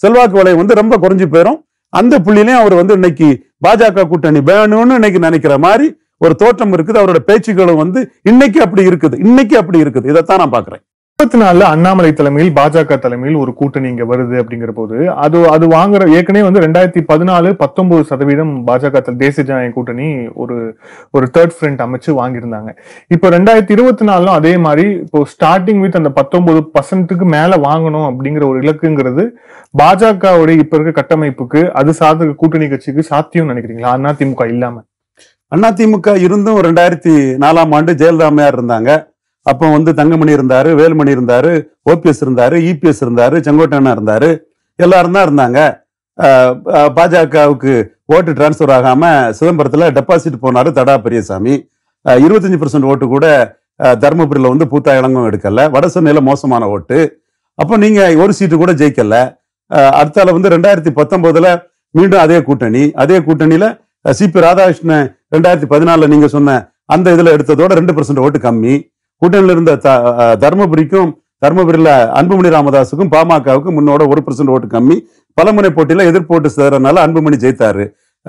செல்வாக்கு வலயம் வந்து ரொம்ப குறைஞ்சு போயிடும் அந்த புள்ளிலையும் அவர் வந்து இன்னைக்கு பாஜக கூட்டணி வேணும்னு இன்னைக்கு நினைக்கிற மாதிரி ஒரு தோற்றம் இருக்குது அவரோட பேச்சுக்களும் வந்து இன்னைக்கு அப்படி இருக்குது இன்னைக்கு அப்படி இருக்குது இதைத்தான் நான் பாக்குறேன் முப்பத்தி நாலுல அண்ணாமலை தலைமையில் பாஜக தலைமையில் ஒரு கூட்டணி இங்க வருது அப்படிங்கிற போது அது அது வாங்குற ஏற்கனவே வந்து ரெண்டாயிரத்தி பதினாலு பத்தொன்பது சதவீதம் பாஜக தல- தேசிய ஜனநாயக கூட்டணி ஒரு ஒரு தேர்ட் ஃப்ரண்ட் அமைச்சு வாங்கியிருந்தாங்க இப்போ ரெண்டாயிரத்தி இருபத்தி நாலுலும் அதே மாதிரி இப்போ ஸ்டார்டிங் வித் அந்த பத்தொன்பது பர்சன்ட்டுக்கு மேல வாங்கணும் அப்படிங்கிற ஒரு இலக்குங்கிறது பாஜகவுடைய இப்ப இருக்க கட்டமைப்புக்கு அது சார்ந்த கூட்டணி கட்சிக்கு சாத்தியம் நினைக்கிறீங்களா அண்ணா திமுக இல்லாம அதிமுக இருந்தும் ரெண்டாயிரத்தி நாலாம் ஆண்டு ஜெயலலிதா அம்மையார் இருந்தாங்க அப்போ வந்து தங்கமணி இருந்தாரு வேலுமணி இருந்தாரு ஓபிஎஸ் இருந்தாரு இபிஎஸ் இருந்தாரு செங்கோட்டையனா இருந்தாரு எல்லாரும் தான் இருந்தாங்க அஹ், அஹ், பாஜகவுக்கு ஓட்டு டிரான்ஸ்ஃபர் ஆகாம சிதம்பரத்துல டெபாசிட் போனாரு தடா பெரியசாமி அஹ், 25% பர்சன்ட் ஓட்டு கூட அஹ், தருமபுரியில வந்து பூத்தா இளங்கம் எடுக்கல வட சென்னையில மோசமான ஓட்டு அப்போ நீங்க ஒரு சீட்டு கூட ஜெயிக்கல அஹ், அடுத்தால வந்து ரெண்டாயிரத்தி பத்தொன்பதுல மீண்டும் அதே கூட்டணி அதே கூட்டணியில சிபி ராதாகிருஷ்ணன் ரெண்டாயிரத்தி பதினாலுல நீங்க சொன்ன அந்த இதுல எடுத்ததோட ரெண்டு பர்சன்ட் ஓட்டு கம்மி கூட்டணியில இருந்த த- அஹ் தருமபுரிக்கும் தருமபுரியில அன்புமணி ராமதாஸுக்கும் பாமகவுக்கும் முன்னோட ஒரு பர்சன்ட் ஓட்டு கம்மி பலமுனை போட்டியில எதிர்ப்போட்டு சிதறனால அன்புமணி ஜெயித்தாரு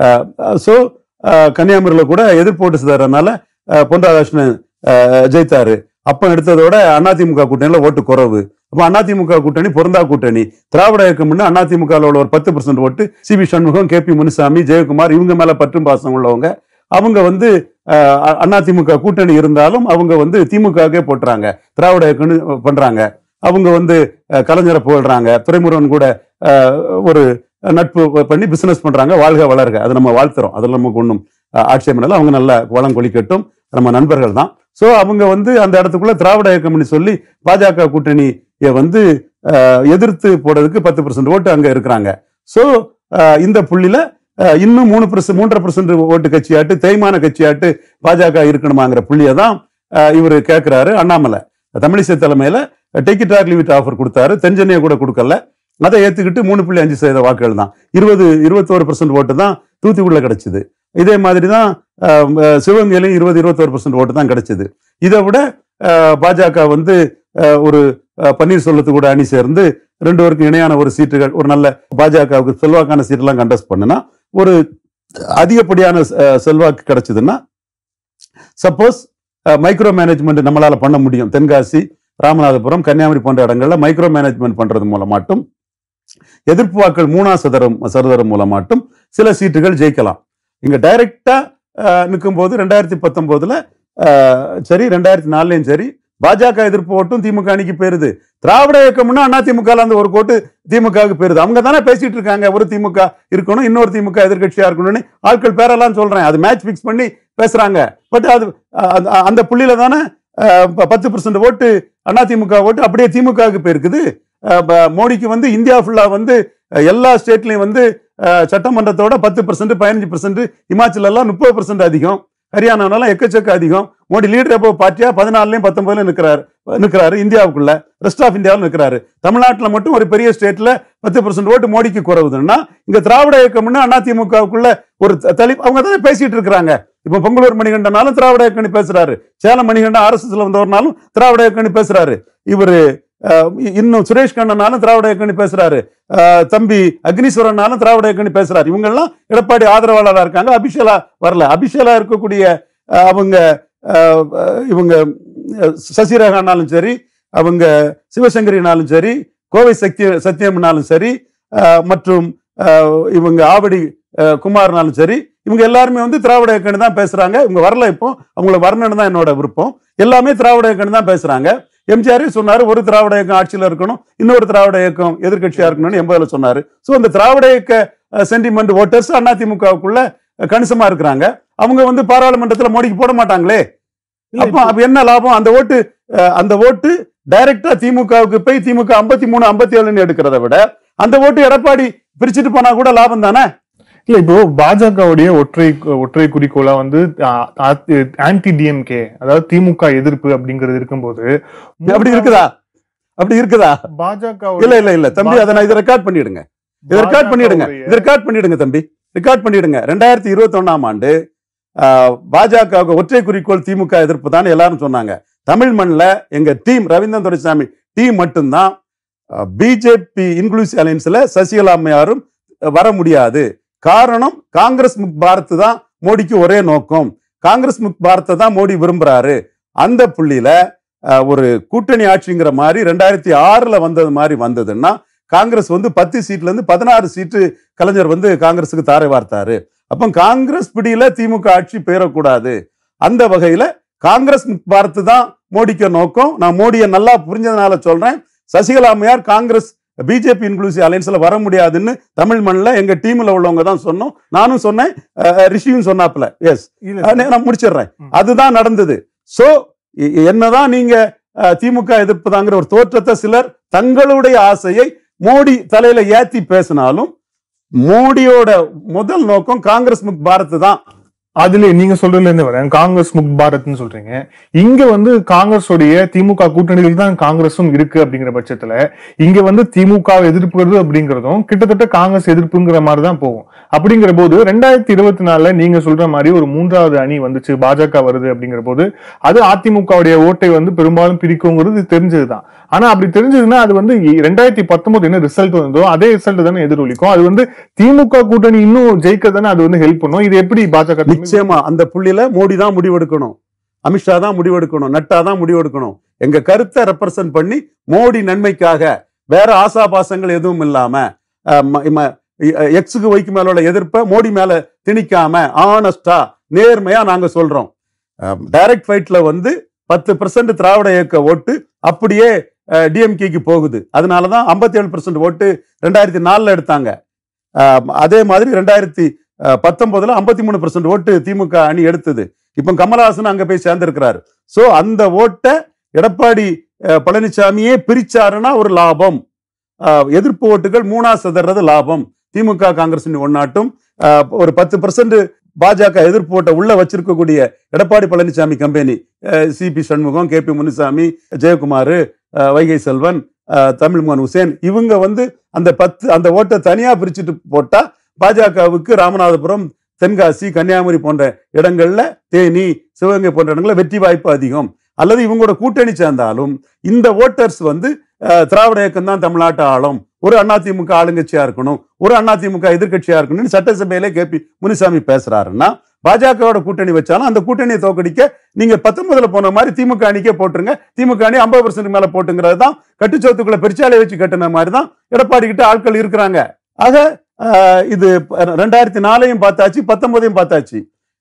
ஸோ கன்னியாகுமரியில கூட எதிர்ப்போட்டு சிதறனால அஹ், பொன் ராதாகிருஷ்ணன் அஹ், ஜெயித்தாரு அப்ப எடுத்ததோட அதிமுக கூட்டணியில ஓட்டு குறைவு அப்ப அதிமுக கூட்டணி பொருந்தா கூட்டணி திராவிட இயக்கம்னு அதிமுக உள்ள ஒரு பத்து பர்சன்ட் ஓட்டு C V Shanmugam K P Munusamy Jayakumar இவங்க மேல பற்றும் பாசம் உள்ளவங்க அவங்க வந்து அஹ், அ- அதிமுக கூட்டணி இருந்தாலும் அவங்க வந்து திமுகவே போட்டுறாங்க திராவிட இயக்கம்னு பண்றாங்க அவங்க வந்து அஹ், கலைஞரை புகழ்றாங்க துரைமுருகன் கூட அஹ், ஒரு நட்பு பண்ணி பிசினஸ் பண்றாங்க வாழ்க வளர்க அதை நம்ம வாழ்த்துறோம் அதில் நமக்கு ஒன்றும் ஆட்சேபம் இல்லை அவங்க நல்ல வளம் கொளிக்கட்டும் நம்ம நண்பர்கள் தான் ஸோ அவங்க வந்து அந்த இடத்துக்குள்ள திராவிட இயக்கம்னு சொல்லி பாஜக கூட்டணியை வந்து அஹ், எதிர்த்து போடுறதுக்கு பத்து பர்சன்ட் ஓட்டு அங்க இருக்கிறாங்க ஸோ இந்த புள்ளியில அஹ், இன்னும் மூணு பர்சன்ட் மூன்றரை பர்சன்ட் ஓட்டு கட்சியாட்டு தேய்மான கட்சியாட்டு பாஜக இருக்கணுமாங்கிற புள்ளியை தான் இவர் கேட்கிறாரு அண்ணாமலை தமிழிசை தலைமையில டிக்கெட் ஆர் லிமிட் ஆஃபர் கொடுத்தாரு தென்சென்னையை கூட கொடுக்கல அதை ஏத்துக்கிட்டு மூணு புள்ளி அஞ்சு சதவீத வாக்குகள் தான் இருபது இருபத்தோரு பர்சன்ட் ஓட்டு தான் தூத்துக்குடியில கிடைச்சது இதே மாதிரி தான் அஹ், அஹ், சிவகங்கையிலையும் இருபது இருபத்தோரு பர்சன்ட் ஓட்டு தான் கிடைச்சது இதை விட அஹ், பாஜக வந்து அஹ், ஒரு அஹ், பன்னீர்செல்வத்து கூட அணி சேர்ந்து ரெண்டு பேருக்கும் இணையான ஒரு சீட்டுகள் ஒரு நல்ல பாஜகவுக்கு செல்வாக்கான சீட்டெல்லாம் கண்டஸ்ட் பண்ணுனா ஒரு அதிகப்படியான அஹ், செல்வாக்கு கிடைச்சதுன்னா சப்போஸ் மைக்ரோ மேனேஜ்மெண்ட் நம்மளால பண்ண முடியும் தென்காசி ராமநாதபுரம் கன்னியாகுமரி போன்ற இடங்கள்ல மைக்ரோ மேனேஜ்மெண்ட் பண்றது மூலமாட்டும் எதிர்ப்பு வாக்கள் மூணா சதரம் சதவீதம் மூலமாட்டும் சில சீட்டுகள் ஜெயிக்கலாம் இங்க டைரக்டா நிற்கும் போது ரெண்டாயிரத்தி பத்தொன்பதுல சரி ரெண்டாயிரத்தி நாலுலயும் சரி பாஜக எதிர்ப்பு ஓட்டும் திமுக அணிக்கு போயிருது திராவிட இயக்கம்னா அண்ணா திமுக அந்த ஒரு கோட்டு திமுகவுக்கு போயிருது அவங்க தானே பேசிட்டு இருக்காங்க ஒரு திமுக இருக்கணும் இன்னொரு திமுக எதிர்க்கட்சியா இருக்கணும்னு ஆட்கள் பேரெல்லாம் சொல்றேன் அது மேட்ச் ஃபிக்ஸ் பண்ணி பேசுறாங்க பட் அது அஹ், அந்த- அந்த புள்ளியில தானே அஹ், ப- பத்து பர்சன்ட் ஓட்டு அதிமுக ஓட்டு அப்படியே திமுகவுக்கு போயிருக்குது அஹ், ப- மோடிக்கு வந்து இந்தியா ஃபுல்லா வந்து அஹ், எல்லா ஸ்டேட்லயும் வந்து அஹ், சட்டமன்றத்தோட பத்து பர்சன்ட் பதினஞ்சு பர்சன்ட் இமாச்சல் எல்லாம் முப்பது பர்சன்ட் அதிகம் ஹரியானாலாம் எக்கச்சக்க அதிகம் மோடி லீடர் எப்போ பார்ட்டியா பதினாலுலயும் பத்தொன்பதுலயும் நிற்கிறாரு நிற்கிறாரு இந்தியாவுக்குள்ள ரெஸ்ட் ஆஃப் இந்தியாவில் நிற்கிறாரு தமிழ்நாட்டில் மட்டும் ஒரு பெரிய ஸ்டேட்ல பத்து பர்சன்ட் ஓட்டு மோடிக்கு குறைவுதுன்னா இங்க திராவிட இயக்கம்னு அதிமுகவுக்குள்ள ஒரு த- தளி அவங்க தானே பேசிட்டு இருக்கிறாங்க இப்ப பொங்கலூர் மணிகண்டனாலும் திராவிட இயக்கணி பேசுறாரு சேலம் மணிகண்டன் ஆர்எஸ்எஸ்ல வந்தவர்னாலும் திராவிட இயக்கணி பேசுறாரு இவரு அஹ், இன்னும் சுரேஷ் கண்ணனாலும் திராவிட இயக்கணி பேசுறாரு அஹ், தம்பி அக்னீஸ்வரனாலும் திராவிட இயக்கணி பேசுறாரு இவங்க எல்லாம் எடப்பாடி ஆதரவாளரா இருக்காங்க அபிஷேலா வரல அபிஷேலா இருக்கக்கூடிய அஹ், அவங்க அஹ், இவங்க அஹ், சசிரேகானாலும் சரி அவங்க சிவசங்கரினாலும் சரி கோவை சக்தி சத்தியம்னாலும் சரி அஹ், மற்றும் அஹ், இவங்க ஆவடி அஹ், குமார்னாலும் சரி இவங்க எல்லாருமே வந்து திராவிட இயக்கணி தான் பேசுறாங்க இவங்க வரல இப்போ அவங்கள வரணும்னு தான் என்னோட விருப்பம் எல்லாமே திராவிட இயக்கணி தான் பேசுறாங்க எம்ஜிஆரே சொன்னாரு ஒரு திராவிட இயக்கம் ஆட்சியில் இருக்கணும் இன்னொரு திராவிட இயக்கம் எதிர்க்கட்சியா இருக்கணும்னு எண்பதுல சொன்னாரு ஸோ அந்த திராவிட இயக்க சென்டிமெண்ட் ஓட்டர்ஸ் அதிமுகவுக்குள்ள கணிசமா இருக்கிறாங்க அவங்க வந்து பாராளுமன்றத்துல மோடிக்கு போட மாட்டாங்களே அப்போ அப்ப என்ன லாபம் அந்த ஓட்டு அஹ், அந்த ஓட்டு டைரக்டா திமுகவுக்கு போய் திமுக ஐம்பத்தி மூணு ஐம்பத்தி ஏழுன்னு எடுக்கிறத விட அந்த ஓட்டு எடப்பாடி பிரிச்சுட்டு போனா கூட லாபம் தானே இல்ல இப்போ பாஜகவுடைய ஒற்றை ஒற்றை குறிக்கோளா வந்து ஆன்டி டிஎம்கே அதாவது திமுக எதிர்ப்பு அப்படிங்கிறது இருக்கும்போது அப்படி இருக்குதா அப்படி இருக்குதா பாஜக இல்ல இல்ல இல்ல தம்பி அதை நான் இதை ரெக்கார்ட் பண்ணிடுங்க இதை ரெக்கார்ட் பண்ணிடுங்க பாஜகவுடைய- இதை ரெக்கார்ட் பண்ணிடுங்க தம்பி ரெக்கார்ட் பண்ணிடுங்க ரெண்டாயிரத்தி இருபத்தி ஒன்னாம் ஆண்டு ஆஹ், பாஜகவுக்கு ஒற்றை குறிக்கோள் திமுக எதிர்ப்பு தான் எல்லாரும் சொன்னாங்க தமிழ் மண்ணில் எங்க டீம் ரவீந்திரன் துரைசாமி டீம் மட்டும்தான் பிஜேபி இன்க்ளூசிவ் அலையன்ஸ்ல சசிகலா அம்மையாரும் வர முடியாது காரணம் காங்கிரஸ் முக் பாரத் தான் மோடிக்கு ஒரே நோக்கம் காங்கிரஸ் முக் பாரத்தை தான் மோடி விரும்புறாரு அந்த புள்ளியில அஹ், ஒரு கூட்டணி ஆட்சிங்கிற மாதிரி ரெண்டாயிரத்தி ஆறுல வந்தது மாதிரி வந்ததுன்னா காங்கிரஸ் வந்து பத்து சீட்ல இருந்து பதினாறு சீட்டு கலைஞர் வந்து காங்கிரஸுக்கு தாரை வார்த்தாரு அப்போ காங்கிரஸ் பிடியில திமுக ஆட்சி பெயரக்கூடாது அந்த வகையில காங்கிரஸ் முக் பாரத் தான் மோடிக்கு நோக்கம் நான் மோடியை நல்லா புரிஞ்சதுனால சொல்றேன் சசிகலா அம்மையார் காங்கிரஸ் பிஜேபி இன்க்ளூசிவ் அலையன்ஸ்ல வர முடியாதுன்னு தமிழ் மண்ணில் எங்க டீம்ல உள்ளவங்க தான் சொன்னோம் நானும் சொன்னேன் அஹ், ரிஷியும் சொன்னாப்ல எஸ் நான் முடிச்சிடுறேன் ம். அதுதான் நடந்தது சோ என்னதான் நீங்க அஹ், திமுக எதிர்ப்பு தாங்கிற ஒரு தோற்றத்தை சிலர் தங்களுடைய ஆசையை மோடி தலையில ஏத்தி பேசினாலும் மோடியோட முதல் நோக்கம் காங்கிரஸ் முக் பாரத் தான் அதுல நீங்க சொல்றதுல இருந்து வரேன் காங்கிரஸ் முக் பாரத்னு சொல்றீங்க இங்க வந்து காங்கிரஸோடைய திமுக கூட்டணியில் தான் காங்கிரஸும் இருக்கு அப்படிங்கிற பட்சத்துல இங்க வந்து திமுக எதிர்ப்புறது அப்படிங்கறதும் கிட்டத்தட்ட காங்கிரஸ் எதிர்ப்புங்கிற மாதிரி தான் போகும் அப்படிங்கிற போது ரெண்டாயிரத்தி இருபத்தி நாலுல நீங்க சொல்ற மாதிரி ஒரு மூன்றாவது அணி வந்துச்சு பாஜக வருது அப்படிங்கிற போது அது அதிமுகவுடைய ஓட்டை வந்து பெரும்பாலும் பிரிக்குங்கிறது தெரிஞ்சதுதான் ஆனா அப்படி தெரிஞ்சதுன்னா அது வந்து ரெண்டாயிரத்தி பத்தொன்பது என்ன ரிசல்ட் வந்ததோ அதே ரிசல்ட் தானே எதிரொலிக்கும் அது வந்து திமுக கூட்டணி இன்னும் ஜெயிக்க தானே அது வந்து ஹெல்ப் பண்ணும் இது எப்படி பாஜக நிச்சயமா அந்த புள்ளியில மோடி தான் முடிவெடுக்கணும் அமித்ஷா தான் முடிவெடுக்கணும் நட்டா தான் முடிவெடுக்கணும் எங்க கருத்தை ரெப்ரசன்ட் பண்ணி மோடி நன்மைக்காக வேற ஆசாபாசங்கள் எதுவும் இல்லாம அஹ், ம- ம- எக்ஸுக்கு வைக்கு மேல உள்ள எதிர்ப்பை மோடி மேல திணிக்காம ஆனஸ்டா நேர்மையா நாங்க சொல்றோம் டைரக்ட் ஃபைட்ல வந்து பத்து பர்சன்ட் திராவிட இயக்க ஓட்டு அப்படியே டிஎம்கேக்கு போகுது அதனாலதான் ஐம்பத்தி ஏழு ஓட்டு ரெண்டாயிரத்தி நாலுல எடுத்தாங்க அஹ், அதே மாதிரி ரெண்டாயிரத்தி அஹ், பத்தொன்பதுல ஐம்பத்தி மூணு பர்சன்ட் ஓட்டு திமுக அணி எடுத்தது இப்போ கமலஹாசன் அங்க போய் சேர்ந்திருக்கிறாரு சோ அந்த ஓட்டை எடப்பாடி அஹ், பழனிசாமியே பிரிச்சாருன்னா ஒரு லாபம் அஹ், எதிர்ப்பு ஓட்டுகள் மூணா சிதறது லாபம் திமுக காங்கிரஸ் ஒன்னாட்டும் அஹ், ஒரு பத்து பர்சன்ட் பாஜக எதிர்ப்பு ஓட்டை உள்ள வச்சிருக்கக்கூடிய Edappadi Palaniswami company C P Shanmugam K P Munusamy Jayakumar அஹ், வைகை செல்வன் அஹ், தமிழ்மோகன் உசேன் இவங்க வந்து அந்த பத்து அந்த ஓட்டை தனியா பிரிச்சுட்டு போட்டா பாஜகவுக்கு ராமநாதபுரம் தென்காசி கன்னியாகுமரி போன்ற இடங்கள்ல தேனி சிவகங்கை போன்ற இடங்கள்ல வெற்றி வாய்ப்பு அதிகம் அல்லது இவங்களோட கூட்டணி சேர்ந்தாலும் இந்த ஓட்டர்ஸ் வந்து அஹ், திராவிட இயக்கம் தான் தமிழ்நாட்டு ஆளும் ஒரு அதிமுக ஆளுங்கட்சியா இருக்கணும் ஒரு அதிமுக எதிர்க்கட்சியா இருக்கணும்னு சட்டசபையிலே கேபி முனுசாமி பேசுறாருன்னா பாஜகவோட கூட்டணி வச்சாலும் அந்த கூட்டணியை தோக்கடிக்க நீங்க பத்தொன்பதுல போன மாதிரி திமுக அணிக்கே போட்டுருங்க திமுக அணி ஐம்பது பர்சன்ட் மேல போட்டுங்கிறது தான் கட்டுச்சோத்துக்குள்ள பெருச்சாலை வச்சு கட்டின மாதிரி தான் எடப்பாடி கிட்ட ஆட்கள் இருக்கிறாங்க ஆக ஆஹ், இது ரெண்டாயிரத்தி நாலையும் பார்த்தாச்சு பத்தொன்பதையும் பார்த்தாச்சு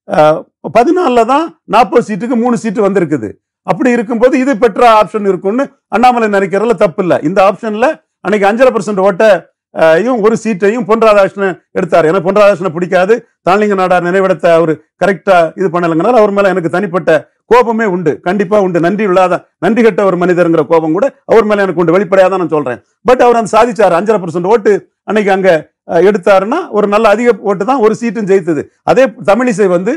பதினாலில் தான் நாற்பது சீட்டுக்கு மூணு சீட்டு வந்திருக்குது அப்படி இருக்கும்போது இது பெற்ற ஆப்ஷன் இருக்கும்னு அண்ணாமலை நினைக்கிறதுல தப்பு இல்லை இந்த ஆப்ஷன்ல அன்னைக்கு அஞ்சரை பர்சன்ட் ஓட்ட ஆஹ், யும் ஒரு சீட்டையும் பொன் ராதாகிருஷ்ணன் எடுத்தார் எனக்கு பொன் ராதாகிருஷ்ணன் பிடிக்காது தாளிங்க நாடார் நினைவிடத்தை அவர் கரெக்டா இது பண்ணலைங்கனால அவர் மேல எனக்கு தனிப்பட்ட கோபமே உண்டு கண்டிப்பா உண்டு நன்றி இல்லாத நன்றி கெட்ட ஒரு மனிதருங்கிற கோபம் கூட அவர் மேல எனக்கு உண்டு வெளிப்படையா தான் நான் சொல்றேன் பட் அவர் அந்த சாதிச்சார் அஞ்சரை பர்சன்ட் ஓட்டு அன்னைக்கு அங்க அஹ், எடுத்தாருன்னா ஒரு நல்ல அதிக ஓட்டு தான் ஒரு சீட்டும் ஜெயித்தது அதே தமிழிசை வந்து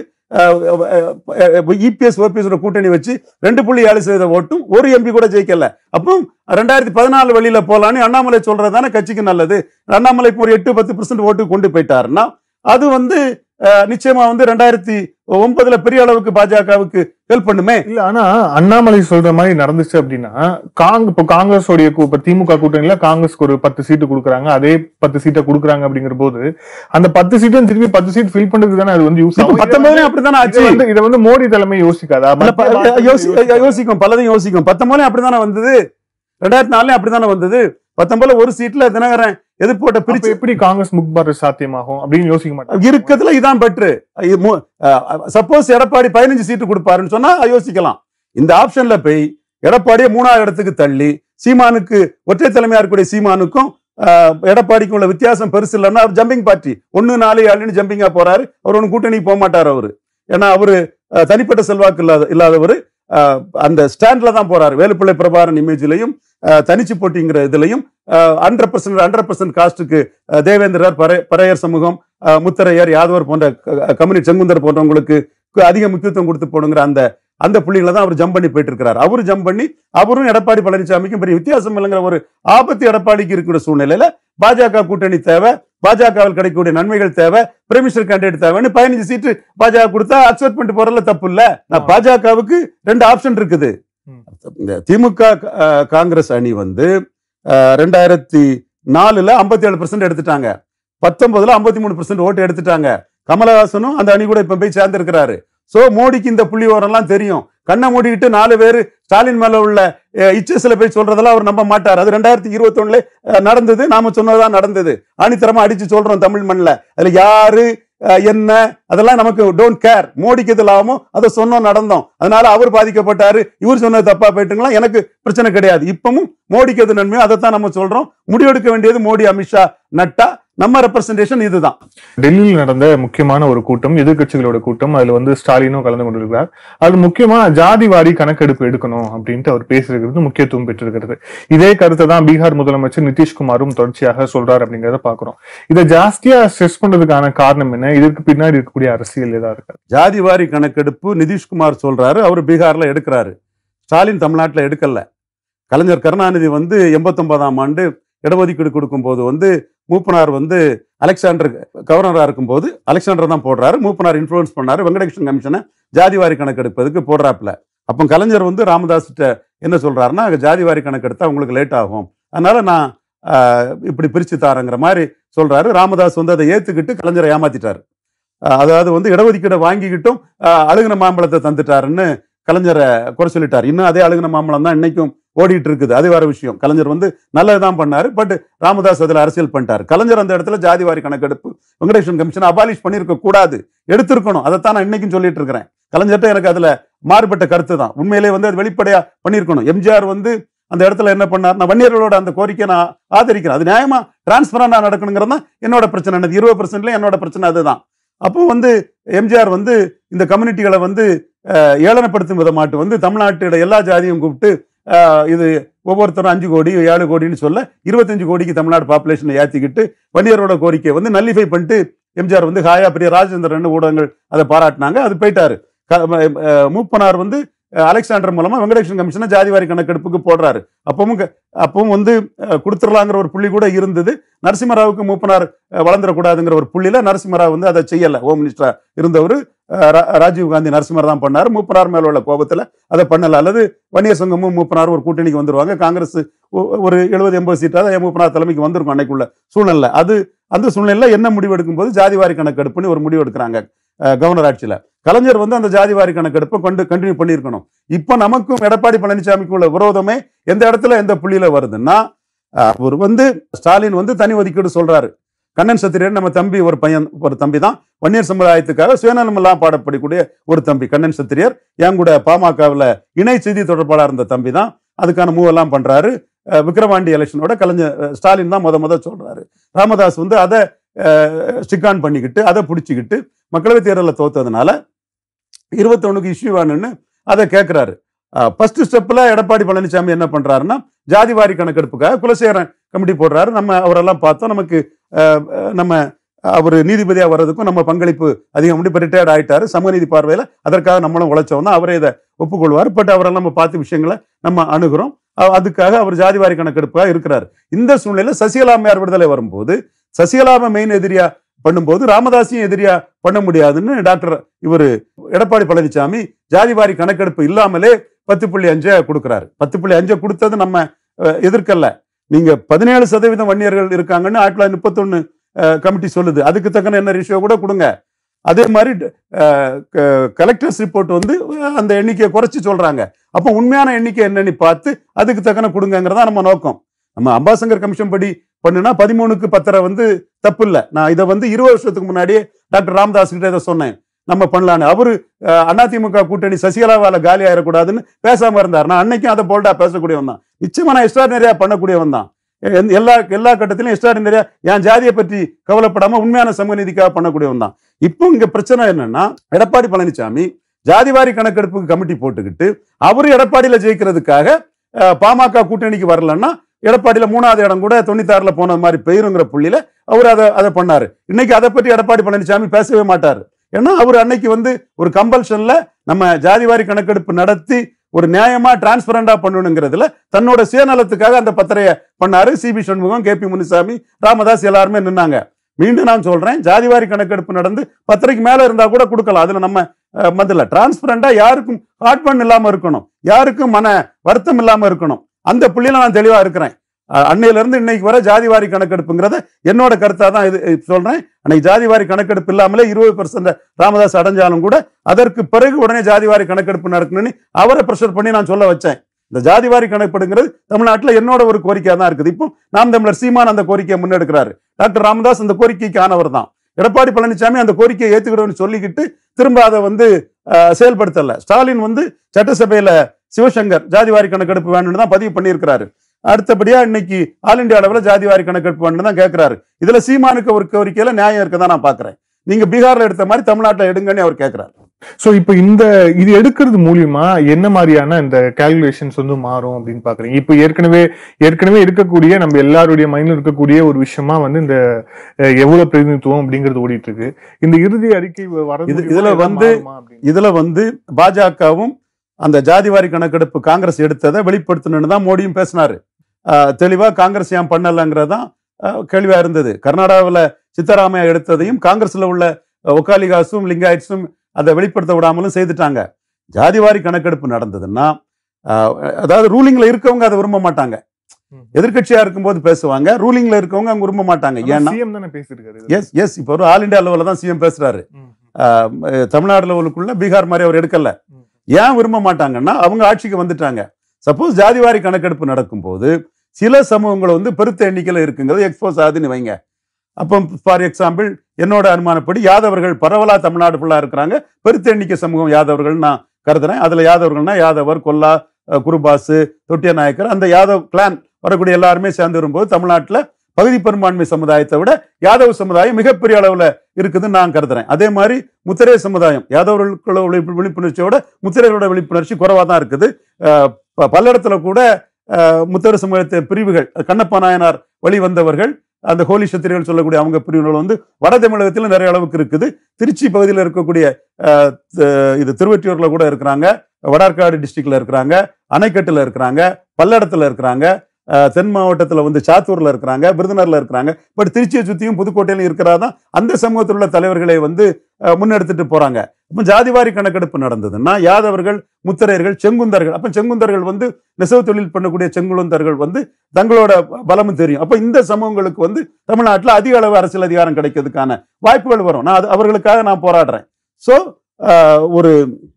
இபிஎஸ் ஓபிஎஸ் கூட்டணி வச்சு ரெண்டு புள்ளி ஏழு சதவீத ஓட்டும் ஒரு எம்பி கூட ஜெயிக்கல அப்போ ரெண்டாயிரத்தி பதினாலு வெளியில போலான்னு அண்ணாமலை சொல்றது தானே கட்சிக்கு நல்லது அண்ணாமலை இப்போ ஒரு எட்டு பத்து பர்சன்ட் ஓட்டு கொண்டு போயிட்டாருன்னா அது வந்து அஹ், நிச்சயமா வந்து ரெண்டாயிரத்தி ஒன்பதுல பெரிய அளவுக்கு பாஜகவுக்கு ஹெல்ப் பண்ணுமே இல்ல ஆனா அண்ணாமலை சொல்ற மாதிரி நடந்துச்சு அப்படின்னா காங் இப்போ காங்கிரஸோடைய கூ- இப்ப திமுக கூட்டணியில காங்கிரஸ்க்கு ஒரு பத்து சீட்டு கொடுக்குறாங்க அதே பத்து சீட்டை கொடுக்குறாங்க அப்படிங்கிற போது அந்த பத்து சீட்டும் திருப்பி பத்து சீட் ஃபில் பண்றதுக்கு தானே அது வந்து யூஸ் இப்ப பத்தொன்பதுலயும் அப்படித்தானே இதை ஆச்சு வந்து இதை வந்து மோடி தலைமை யோசிக்காதா இல்ல, ப- மத்திய மாநில யோசி- யோசிக்காதா? யோசிக்கும் பலதையும் யோசிக்கும் பத்தொன்பதுலயும் அப்படித்தானே வந்தது ரெண்டாயிரத்தி நாலுலயும் அப்படித்தானே வந்தது பத்தொன்பதுல ஒரு சீட்ல தினகரன் எதிர்ப்போட்ட அப்ப பிரிச்சு எப்படி காங்கிரஸ் முக் பாரத் சாத்தியமாகும் அப்படின்னு யோசிக்க மாட்டாங்க இருக்கிறதுல இதான் பெட்ரு சப்போஸ் எடப்பாடி பதினஞ்சு சீட்டு கொடுப்பாருன்னு சொன்னா யோசிக்கலாம் இந்த ஆப்ஷன்ல போய் எடப்பாடியை மூணாவது இடத்துக்கு தள்ளி சீமானுக்கு ஒற்றை தலைமையா இருக்கக்கூடிய சீமானுக்கும் அஹ், எடப்பாடிக்கும் உள்ள வித்தியாசம் பெருசு இல்லைன்னா அவர் ஜம்பிங் பார்ட்டி ஒன்னு நாலு ஏழுன்னு ஜம்பிங்கா போறாரு அவர் ஒன்னும் கூட்டணிக்கு போக மாட்டார் அவரு ஏன்னா அவரு அஹ், தனிப்பட்ட செல்வாக்கு இல்லாத இல்லாதவர் அந்த ஸ்டாண்ட்ல தான் போறாரு வேலுப்பிள்ளை பிரபாரன் இமேஜ்லயும் தனிச்சு போட்டிங்கிற இதுலயும் ஹண்ட்ரட் பர்சன்ட் ஹண்ட்ரட் பர்சன்ட் காஸ்ட்டுக்கு தேவேந்திரர் பறை பறையர் சமூகம் அஹ், முத்தரையர் யாதவர் போன்ற கம்யூனிட் செங்குந்தர் போன்றவங்களுக்கு கு- அதிக முக்கியத்துவம் கொடுத்து போடுங்கிற அந்த அந்த புள்ளிகளை தான் அவர் ஜம்ப் பண்ணி போயிட்டு இருக்கிறார் அவரு ஜம்ப் பண்ணி அவரும் எடப்பாடி பழனிசாமிக்கும் பெரிய வித்தியாசம் இல்லைங்கிற ஒரு ஆபத்து எடப்பாடிக்கு இருக்கிற சூழ்நிலையில பாஜக கூட்டணி தேவை பாஜகவில் கிடைக்கக்கூடிய நன்மைகள் தேவை பிரைமினிஸ்டர் கேண்டிடேட் தேவைன்னு பதினஞ்சு சீட்டு பாஜக கொடுத்தா அக்செப்ட் பண்ணிட்டு போறதுல தப்பு இல்ல நான் பாஜகவுக்கு ரெண்டு ஆப்ஷன் இருக்குது ம். இந்த திமுக அஹ், காங்கிரஸ் அணி வந்து அஹ், ரெண்டாயிரத்தி நாலுல ஐம்பத்தி ஏழு பர்சன்ட் எடுத்துட்டாங்க பத்தொன்பதுல ஐம்பத்தி மூணு பர்சன்ட் ஓட்டு எடுத்துட்டாங்க கமலஹாசனும் அந்த அணி கூட இப்ப போய் சேர்ந்திருக்கிறாரு சோ மோடிக்கு இந்த புள்ளி விவரம்லாம் தெரியும் கண்ணை மூடிக்கிட்டு நாலு பேர் ஸ்டாலின் மேல உள்ள இச்சஸ்ல போய் சொல்றதெல்லாம் அவர் நம்ப மாட்டார் அது ரெண்டாயிரத்தி இருபத்தி ஒண்ணுல நடந்தது நாம சொன்னதுதான் நடந்தது ஆணித்தரமா அடிச்சு சொல்றோம் தமிழ் மண்ணில் அதுல யாரு அஹ், என்ன அதெல்லாம் நமக்கு டோன்ட் கேர் மோடிக்கு எது லாபமோ அதை சொன்னோம் நடந்தோம் அதனால அவர் பாதிக்கப்பட்டாரு இவர் சொன்னது தப்பா போயிட்டுங்களா எனக்கு பிரச்சனை கிடையாது இப்பவும் மோடிக்கு எது நன்மையோ அதைத்தான் நம்ம சொல்றோம் முடிவெடுக்க வேண்டியது மோடி அமித்ஷா நட்டா நம்ம ரெப்ரசன்டேஷன் இதுதான் டெல்லியில் நடந்த முக்கியமான ஒரு கூட்டம் எதிர்க்கட்சிகளோட கூட்டம் அதுல வந்து ஸ்டாலினும் கலந்து கொண்டிருக்கிறார் அது முக்கியமா ஜாதி வாரி கணக்கெடுப்பு எடுக்கணும் அப்படின்ட்டு அவர் பேசியிருக்கிறது முக்கியத்துவம் பெற்றிருக்கிறது இதே கருத்தை தான் பீகார் முதலமைச்சர் நிதிஷ்குமாரும் தொடர்ச்சியாக சொல்றாரு அப்படிங்கறத பாக்குறோம் இதை ஜாஸ்தியா ஸ்ட்ரெஸ் பண்றதுக்கான காரணம் என்ன இதற்கு பின்னாடி இருக்கக்கூடிய அரசியல் ஏதா இருக்கு ஜாதிவாரி கணக்கெடுப்பு நிதிஷ்குமார் சொல்றாரு அவர் பீகார்ல எடுக்கிறாரு ஸ்டாலின் தமிழ்நாட்டில் எடுக்கல கலைஞர் கருணாநிதி வந்து எண்பத்தொன்பதாம் ஆண்டு இடஒதுக்கீடு கொடுக்கும்போது வந்து மூப்பனார் வந்து அலெக்சாண்டர் கவர்னரா இருக்கும்போது அலெக்சாண்டர் தான் போடுறாரு மூப்பனார் இன்ஃப்ளூயன்ஸ் பண்ணாரு வெங்கடகிருஷ்ணன் கமிஷனை ஜாதிவாரி கணக்கெடுப்பதுக்கு போடுறாப்புல அப்போ கலைஞர் வந்து ராமதாஸ்கிட்ட என்ன சொல்றாருன்னா ஜாதிவாரி கணக்கெடுத்தா உங்களுக்கு லேட் ஆகும் அதனால நான் ஆஹ், இப்படி பிரிச்சு தாரங்கிற மாதிரி சொல்றாரு ராமதாஸ் வந்து அதை ஏத்துக்கிட்டு கலைஞரை ஏமாத்திட்டாரு ஆஹ், அதாவது வந்து இடஒதுக்கீடை வாங்கிக்கிட்டும் ஆஹ், அழுகுன மாம்பழத்தை தந்துட்டாருன்னு கலைஞரை குறை சொல்லிட்டார் இன்னும் அதே அழுகுன மாம்பழம் தான் இன்னைக்கும் ஓடிட்டு இருக்குது அது வேற விஷயம் கலைஞர் வந்து நல்லதுதான் பண்ணாரு பட் ராமதாஸ் அதுல அரசியல் பண்ணிட்டார் கலைஞர் அந்த இடத்துல ஜாதிவாரி கணக்கெடுப்பு வெங்கடேஷன் கமிஷன் அபாலிஷ் பண்ணியிருக்க கூடாது எடுத்திருக்கணும் அதைத்தான் நான் இன்னைக்கும் சொல்லிட்டு இருக்கிறேன் கலைஞர்கிட்ட எனக்கு அதுல மாறுபட்ட கருத்து தான் உண்மையிலே வந்து அது வெளிப்படையா பண்ணியிருக்கணும் எம்ஜிஆர் வந்து அந்த இடத்துல என்ன பண்ணார் நான் வன்னியர்களோட அந்த கோரிக்கை நான் ஆதரிக்கிறேன் அது நியாயமா டிரான்ஸ்பரண்டா நடக்கணுங்கிறது தான் என்னோட பிரச்சனை எனக்கு இருபது பர்சன்ட்ல என்னோட பிரச்சனை அதுதான் அப்போ வந்து எம்ஜிஆர் வந்து இந்த கம்யூனிட்டிகளை வந்து அஹ், ஏளனப்படுத்தும் விதமாட்டு வந்து தமிழ்நாட்டோட எல்லா ஜாதியும் கூப்பிட்டு அஹ், இது ஒவ்வொருத்தரும் அஞ்சு கோடி ஏழு கோடின்னு சொல்ல இருபத்தஞ்சு கோடிக்கு தமிழ்நாடு பாப்புலேஷனை ஏற்றிக்கிட்டு வன்னியரோட கோரிக்கையை வந்து நல்லிஃபை பண்ணிட்டு எம்ஜிஆர் வந்து ஹாயா பெரிய ராஜேந்திரன் ஊடகங்கள் அதை பாராட்டினாங்க அது போயிட்டாரு க- அஹ், மூப்பனார் வந்து அஹ், அலெக்சாண்டர் மூலமா வெங்கடேஷன் கமிஷனை ஜாதிவாரி கணக்கெடுப்புக்கு போடுறாரு அப்பவும் க- அப்பவும் வந்து அஹ், கொடுத்துடலாங்கிற ஒரு புள்ளி கூட இருந்தது நரசிம்மராவுக்கு மூப்பனார் அஹ், வளர்ந்துடக்கூடாதுங்கிற ஒரு புள்ளியில நரசிம்மராவ் வந்து அதை செய்யல ஹோம் மினிஸ்டரா இருந்தவர் ராஜீவ் காந்தி நரசிம்மர் தான் பண்ணாரு மூப்பனார் மேல உள்ள கோபத்துல அதை பண்ணல அல்லது வன்னியர் சங்கமும் மூப்பனாரும் ஒரு கூட்டணிக்கு வந்துருவாங்க காங்கிரஸ் ஒ- ஒரு எழுபது எண்பது சீட்டாக மூப்பனார் தலைமைக்கு வந்திருக்கும் அன்னைக்குள்ள சூழ்நிலை அது அந்த சூழ்நிலையில என்ன முடிவு எடுக்கும்போது ஜாதிவாரி கணக்கெடுப்புன்னு ஒரு முடிவு எடுக்கிறாங்க அஹ், கவர்னர் ஆட்சியில கலைஞர் வந்து அந்த ஜாதிவாரி கணக்கெடுப்பை கொண்டு கண்டினியூ பண்ணியிருக்கணும் இப்போ நமக்கும் எடப்பாடி பழனிசாமிக்கும் உள்ள விரோதமே எந்த இடத்துல எந்த புள்ளியில வருதுன்னா அஹ், அவர் வந்து ஸ்டாலின் வந்து தனி ஒதுக்கீடு சொல்றாரு கண்ணன் சத்திரியன் நம்ம தம்பி ஒரு பையன் ஒரு தம்பி தான் வன்னியர் சமுதாயத்துக்காக சுயநலமெல்லாம் பாடப்படக்கூடிய ஒரு தம்பி கண்ணன் சத்திரியர் என் கூட பாமகவில் இணை செய்தி தொடர்பாளர் இருந்த தம்பி தான் அதுக்கான மூவ் எல்லாம் பண்றாரு அஹ், விக்கிரவாண்டி எலெக்ஷனோட கலைஞர் அஹ், ஸ்டாலின் தான் முத முத சொல்றாரு ராமதாஸ் வந்து அதை ஸ்டிக் ஆன் பண்ணிக்கிட்டு அதை பிடிச்சிக்கிட்டு மக்களவைத் தேர்தலில் தோத்ததுனால இருபத்தொன்னுக்கு இஷ்யூ வேணும்னு அதை கேட்குறாரு ஃபர்ஸ்ட் ஸ்டெப்பில் எடப்பாடி பழனிசாமி என்ன பண்றாருன்னா ஜாதிவாரி கணக்கெடுப்புக்காக குலசேகரன் கமிட்டி போடுறாரு நம்ம அவரெல்லாம் பார்த்தோம் நமக்கு அஹ், அஹ், நம்ம அவர் நீதிபதியாக வர்றதுக்கும் நம்ம பங்களிப்பு அதிகம் இப்போ ரிட்டையர்ட் ஆயிட்டாரு சமூகநீதி பார்வையில் அதற்காக நம்மளும் உழைச்சோம் தான் அவரே இதை ஒப்புக்கொள்வார் பட் அவரெல்லாம் நம்ம பார்த்த விஷயங்களை நம்ம அணுகிறோம் அ- அதுக்காக அவர் ஜாதிவாரி கணக்கெடுப்பாக இருக்கிறார் இந்த சூழ்நிலையில் சசிகலா அம்மையார் விடுதலை வரும்போது சசிகலாவை மெயின் எதிரியா பண்ணும்போது ராமதாஸையும் எதிரியா பண்ண முடியாதுன்னு டாக்டர் இவர் எடப்பாடி பழனிசாமி ஜாதிவாரி கணக்கெடுப்பு இல்லாமலே பத்து புள்ளி அஞ்சை கொடுக்குறாரு பத்து புள்ளி அஞ்சை கொடுத்தது நம்ம அஹ், எதிர்க்கல்ல நீங்க பதினேழு சதவீதம் வன்னியர்கள் இருக்காங்கன்னு ஆயிரத்தி தொள்ளாயிரத்தி முப்பத்தொன்னு கமிட்டி சொல்லுது அதுக்கு தக்கன என்ன ரேஷியோ கூட கொடுங்க அதே மாதிரி கலெக்டர்ஸ் ரிப்போர்ட் வந்து அஹ், அந்த எண்ணிக்கையை குறைச்சி சொல்றாங்க அப்போ உண்மையான எண்ணிக்கை என்னன்னு பார்த்து அதுக்கு தக்கன கொடுங்கங்கிறதா நம்ம நோக்கம் நம்ம அம்பாசங்கர் கமிஷன் படி பண்ணுனா பதிமூணுக்கு பத்தரை வந்து தப்பு இல்லை நான் இதை வந்து இருபது வருஷத்துக்கு முன்னாடியே டாக்டர் ராமதாஸ் கிட்ட இதை சொன்னேன் நம்ம பண்ணலான்னு அவரு அஹ், அதிமுக கூட்டணி சசிகலாவால காலி ஆயிடக்கூடாதுன்னு பேசாம இருந்தார் நான் அன்னைக்கும் அதை போல்டா பேசக்கூடியவன் தான் நிச்சயமா நான் எக்ஸ்ட்ராடினரியா பண்ணக்கூடியவன் தான் எந்த- எல்லா எல்லா கட்டத்திலும் எக்ஸ்ட்ராடினரியா என் ஜாதியை பற்றி கவலைப்படாம உண்மையான சமூக நீதிக்காக பண்ணக்கூடியவன் தான் இப்போ இங்க பிரச்சனை என்னன்னா எடப்பாடி பழனிசாமி ஜாதிவாரி கணக்கெடுப்புக்கு கமிட்டி போட்டுக்கிட்டு அவரு எடப்பாடியில ஜெயிக்கிறதுக்காக அஹ், பாமக கூட்டணிக்கு வரலன்னா எடப்பாடியில மூணாவது இடம் கூட தொண்ணூத்தாறுல போன மாதிரி பெயருங்கிற புள்ளியில அவர் அதை அதை பண்ணாரு இன்னைக்கு அதை பற்றி எடப்பாடி பழனிசாமி பேசவே மாட்டாரு ஏன்னா அவர் அன்னைக்கு வந்து ஒரு கம்பல்ஷன்ல நம்ம ஜாதிவாரி கணக்கெடுப்பு நடத்தி ஒரு நியாயமா டிரான்ஸ்பரண்டா பண்ணணுங்கிறதுல தன்னோட சுயநலத்துக்காக அந்த பத்திரையை பண்ணாரு C P Shanmugam K P Munusamy Ramadoss எல்லாருமே நின்னாங்க மீண்டும் நான் சொல்றேன் ஜாதிவாரி கணக்கெடுப்பு நடந்து பத்திரைக்கு மேல இருந்தா கூட கொடுக்கலாம் அதுல நம்ம அஹ், மதில்ல டிரான்ஸ்பரண்டா யாருக்கும் ஹார்ட் பண்ண இல்லாம இருக்கணும் யாருக்கும் மன வருத்தம் இல்லாம இருக்கணும் அந்த புள்ளியில நான் தெளிவா இருக்கிறேன் அஹ் அன்னையில இருந்து இன்னைக்கு வர ஜாதிவாரி கணக்கெடுப்புங்கிறத என்னோட கருத்தா தான் இது இது சொல்றேன் அன்னைக்கு ஜாதிவாரி கணக்கெடுப்பு இல்லாமலே இருபது பர்சன்ட் ராமதாஸ் அடைஞ்சாலும் கூட அதற்கு பிறகு உடனே ஜாதிவாரி கணக்கெடுப்பு நடக்கணும்னு அவரை ப்ரெஷர் பண்ணி நான் சொல்ல வச்சேன் இந்த ஜாதிவாரி கணக்கெடுங்கிறது தமிழ்நாட்டில் என்னோட ஒரு கோரிக்கையா தான் இருக்குது இப்போ நாம் தமிழர் சீமான் அந்த கோரிக்கையை முன்னெடுக்கிறாரு டாக்டர் ராமதாஸ் அந்த கோரிக்கைக்கு ஆனவர் தான் எடப்பாடி பழனிசாமி அந்த கோரிக்கையை ஏத்துக்கிறோம்னு சொல்லிக்கிட்டு திரும்ப அதை வந்து அஹ், செயல்படுத்தல ஸ்டாலின் வந்து சட்டசபையில சிவசங்கர் ஜாதிவாரி கணக்கெடுப்பு வேணும்னு தான் பதிவு பண்ணியிருக்கிறாரு அடுத்தபடியா இன்னைக்கு ஆல் இந்தியா அளவில் ஜாதிவாரி கணக்கெடுப்பு வேணும்னு தான் கேட்கிறாரு இதுல சீமானுக்கு ஒரு கோரிக்கையில நியாயம் இருக்கதான் நான் பாக்குறேன் நீங்க பீகார்ல எடுத்த மாதிரி தமிழ்நாட்டில் எடுங்கன்னு அவர் கேட்கிறாரு சோ இப்போ இந்த இது எடுக்கிறது மூலியமா என்ன மாதிரியான இந்த கால்குலேஷன்ஸ் வந்து மாறும் அப்படின்னு பாக்குறீங்க இப்போ ஏற்கனவே ஏற்கனவே இருக்கக்கூடிய நம்ம எல்லாருடைய மைண்ட்ல இருக்கக்கூடிய ஒரு விஷயமா வந்து இந்த அஹ், எவ்வளவு பிரதிநிதித்துவம் அப்படிங்கிறது ஓடிட்டு இருக்கு இந்த இறுதி அறிக்கை வரது இது- மூலியமா இதுல எல்லாம் வந்து மாறுமா அப்படின்னு? இதுல வந்து பாஜகவும் அந்த ஜாதிவாரி கணக்கெடுப்பு காங்கிரஸ் எடுத்ததை வெளிப்படுத்தணும்னு தான் மோடியும் பேசினாரு ஆஹ் தெளிவா காங்கிரஸ் ஏன் பண்ணலங்கிறதான் ஆஹ் கேள்வியா இருந்தது கர்நாடகாவில் சித்தராமையா எடுத்ததையும் காங்கிரஸ்ல உள்ள அஹ், ஒக்காலிகாஸும் லிங்காயிட்ஸும் அதை வெளிப்படுத்த விடாமலும் செய்துட்டாங்க ஜாதிவாரி கணக்கெடுப்பு நடந்ததுன்னா ஆஹ், அதாவது ரூலிங்ல இருக்கவங்க அதை விரும்ப மாட்டாங்க ம். எதிர்க்கட்சியா இருக்கும்போது பேசுவாங்க ரூலிங்ல இருக்கவங்க அவங்க விரும்ப மாட்டாங்க ஆனா ஏன்னா சிஎம் தானே பேசியிருக்காரு இதுல. எஸ் எஸ் இப்போ ஒரு ஆல் இந்தியா லெவலில் தான் சிஎம் பேசுறாரு ம். ஆஹ் அஹ் தமிழ்நாடு லெவலுக்குள்ள பீகார் மாதிரி அவர் எடுக்கல ம். ஏன் விரும்ப மாட்டாங்கன்னா அவங்க ஆட்சிக்கு வந்துட்டாங்க சப்போஸ் ஜாதிவாரி கணக்கெடுப்பு நடக்கும்போது சில சமூகங்கள் வந்து பெருத்த எண்ணிக்கையில் இருக்குங்கிறது எக்ஸ்போஸ் ஆகுதுன்னு வைங்க அப்போ ஃபார் எக்ஸாம்பிள் என்னோட அனுமானப்படி யாதவர்கள் பரவலா தமிழ்நாடு ஃபுல்லா இருக்கிறாங்க பெருத்த எண்ணிக்கை சமூகம் யாதவர்கள் நான் கருதுறேன் அதுல யாதவர்கள்னா யாதவர் கொல்லா அஹ் குருபாசு தொட்டிய நாயக்கர் அந்த யாதவ் கிளான் வரக்கூடிய எல்லாருமே சேர்ந்து வரும்போது தமிழ்நாட்டில் பகுதி பெரும்பான்மை சமுதாயத்தை விட யாதவ சமுதாயம் மிகப்பெரிய அளவில் இருக்குதுன்னு நான் கருதுறேன் அதே மாதிரி முத்திரை சமுதாயம் யாதவர்களுக்குள்ள விழிப்பு- விழிப்புணர்ச்சியோட முத்திரைகளோட விழிப்புணர்ச்சி குறைவாக தான் இருக்குது அஹ் ப- பல்லடத்துல கூட அஹ், முத்திரை சமுதாயத்தை பிரிவுகள் கண்ணப்ப நாயனார் வழி வந்தவர்கள் அந்த ஹோலி சத்திரிகள் சொல்லக்கூடிய அவங்க பிரிவுகள் வந்து வட தமிழகத்தில் நிறைய அளவுக்கு இருக்குது திருச்சி பகுதியில் இருக்கக்கூடிய அஹ், த- இது திருவெற்றியூர்ல கூட இருக்கிறாங்க வடார்காடு டிஸ்ட்ரிக்ட்ல இருக்கிறாங்க அணைக்கட்டுல இருக்கிறாங்க பல்லடத்துல இருக்கிறாங்க அஹ், தென் மாவட்டத்துல வந்து சாத்தூர்ல இருக்கிறாங்க விருதுநர்ல இருக்கிறாங்க பட் திருச்சியை சுத்தியும் புதுக்கோட்டையிலும் இருக்கிறாதான் அந்த சமூகத்தில் உள்ள தலைவர்களை வந்து அஹ், முன்னெடுத்துட்டு போறாங்க இப்போ ஜாதிவாரி கணக்கெடுப்பு நடந்ததுன்னா யாதவர்கள் முத்திரையர்கள் செங்குந்தர்கள் அப்ப செங்குந்தர்கள் வந்து நெசவு தொழில் பண்ணக்கூடிய செங்குந்தர்கள் வந்து தங்களோட பலமும் தெரியும் அப்ப இந்த சமூகங்களுக்கு வந்து தமிழ்நாட்டில் அதிக அளவு அரசியல் அதிகாரம் கிடைக்கிறதுக்கான வாய்ப்புகள் வரும் நான் அது அவர்களுக்காக நான் போராடுறேன் ஸோ ஒரு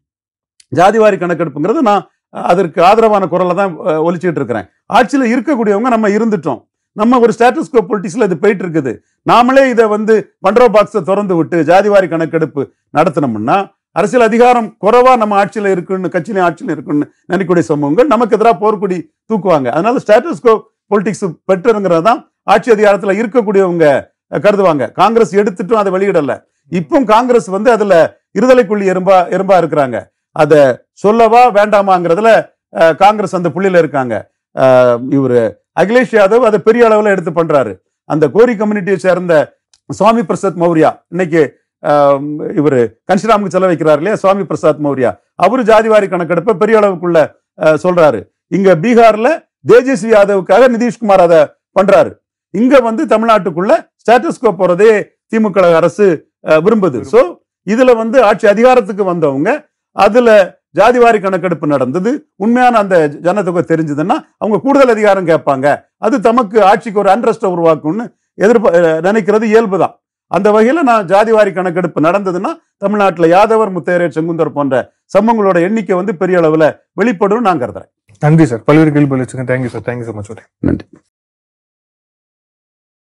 ஜாதிவாரி கணக்கெடுப்புங்கிறது நான் அதற்கு ஆதரவான குரலை தான் அஹ், ஒலிச்சிட்டு இருக்கிறேன் ஆட்சியில் இருக்கக்கூடியவங்க நம்ம இருந்துட்டோம் நம்ம ஒரு ஸ்டேட்டஸ்கோ பொலிட்டிக்ஸ்ல இது போயிட்டு இருக்குது நாமளே இதை வந்து பண்ட்ரோ பாக்ஸை திறந்து விட்டு ஜாதிவாரி கணக்கெடுப்பு நடத்தினோம்னா அரசியல் அதிகாரம் குறைவா நம்ம ஆட்சியில் இருக்குன்னு கட்சியிலும் ஆட்சியில் இருக்குன்னு நினைக்கக்கூடிய சமூகங்கள் நமக்கு எதிராக போர்க்குடி தூக்குவாங்க அதனால ஸ்டேட்டஸ்கோ பொலிட்டிக்ஸ் பெட்டருங்கிறது தான் ஆட்சி அதிகாரத்தில் இருக்கக்கூடியவங்க அஹ், கருதுவாங்க காங்கிரஸ் எடுத்துட்டும் அதை வெளியிடல இப்போ காங்கிரஸ் வந்து அதுல இருதலைக்குள்ளி எறும்பா எறும்பா இருக்கிறாங்க அதை சொல்லவா வேண்டாமாங்கிறதுல அஹ், காங்கிரஸ் அந்த புள்ளியில இருக்காங்க அஹ், இவரு அகிலேஷ் யாதவ் அதை பெரிய அளவில் எடுத்து பண்றாரு அந்த கோரி கம்யூனிட்டியை சேர்ந்த சுவாமி பிரசாத் மௌரியா இன்னைக்கு ஆஹ், இவரு கன்ஷிராமுக்கு செலவு வைக்கிறார் இல்லையா சுவாமி பிரசாத் மௌரியா அவரு ஜாதிவாரி கணக்கெடுப்பை பெரிய அளவுக்குள்ள ஆஹ், சொல்றாரு இங்க பீகார்ல தேஜஸ்வி யாதவுக்காக நிதிஷ்குமார் அதை பண்றாரு இங்க வந்து தமிழ்நாட்டுக்குள்ள ஸ்டேட்டஸ்கோ போறதே திமுக அரசு ஆஹ், விரும்புது சோ இதுல வந்து ஆட்சி அதிகாரத்துக்கு வந்தவங்க அதுல ஜாதிவாரி கணக்கெடுப்பு நடந்தது உண்மையான அந்த ஜனத்தொகை தெரிஞ்சதுன்னா அவங்க கூடுதல் அதிகாரம் கேட்பாங்க அது தமக்கு ஆட்சிக்கு ஒரு அண்ட்ரஸ்ட்டை உருவாக்கும்னு எதிர்ப்ப அஹ் நினைக்கிறது இயல்புதான் அந்த வகையில நான் ஜாதிவாரி கணக்கெடுப்பு நடந்ததுன்னா தமிழ்நாட்டில் யாதவர் முத்தையர் செங்குந்தர் போன்ற சமூகங்களோட எண்ணிக்கை வந்து பெரிய அளவுல வெளிப்படும் நான் கருதுறேன் நன்றி சார் பல்வேறு கேள்வி பதில் thank you sir thank you so much நன்றி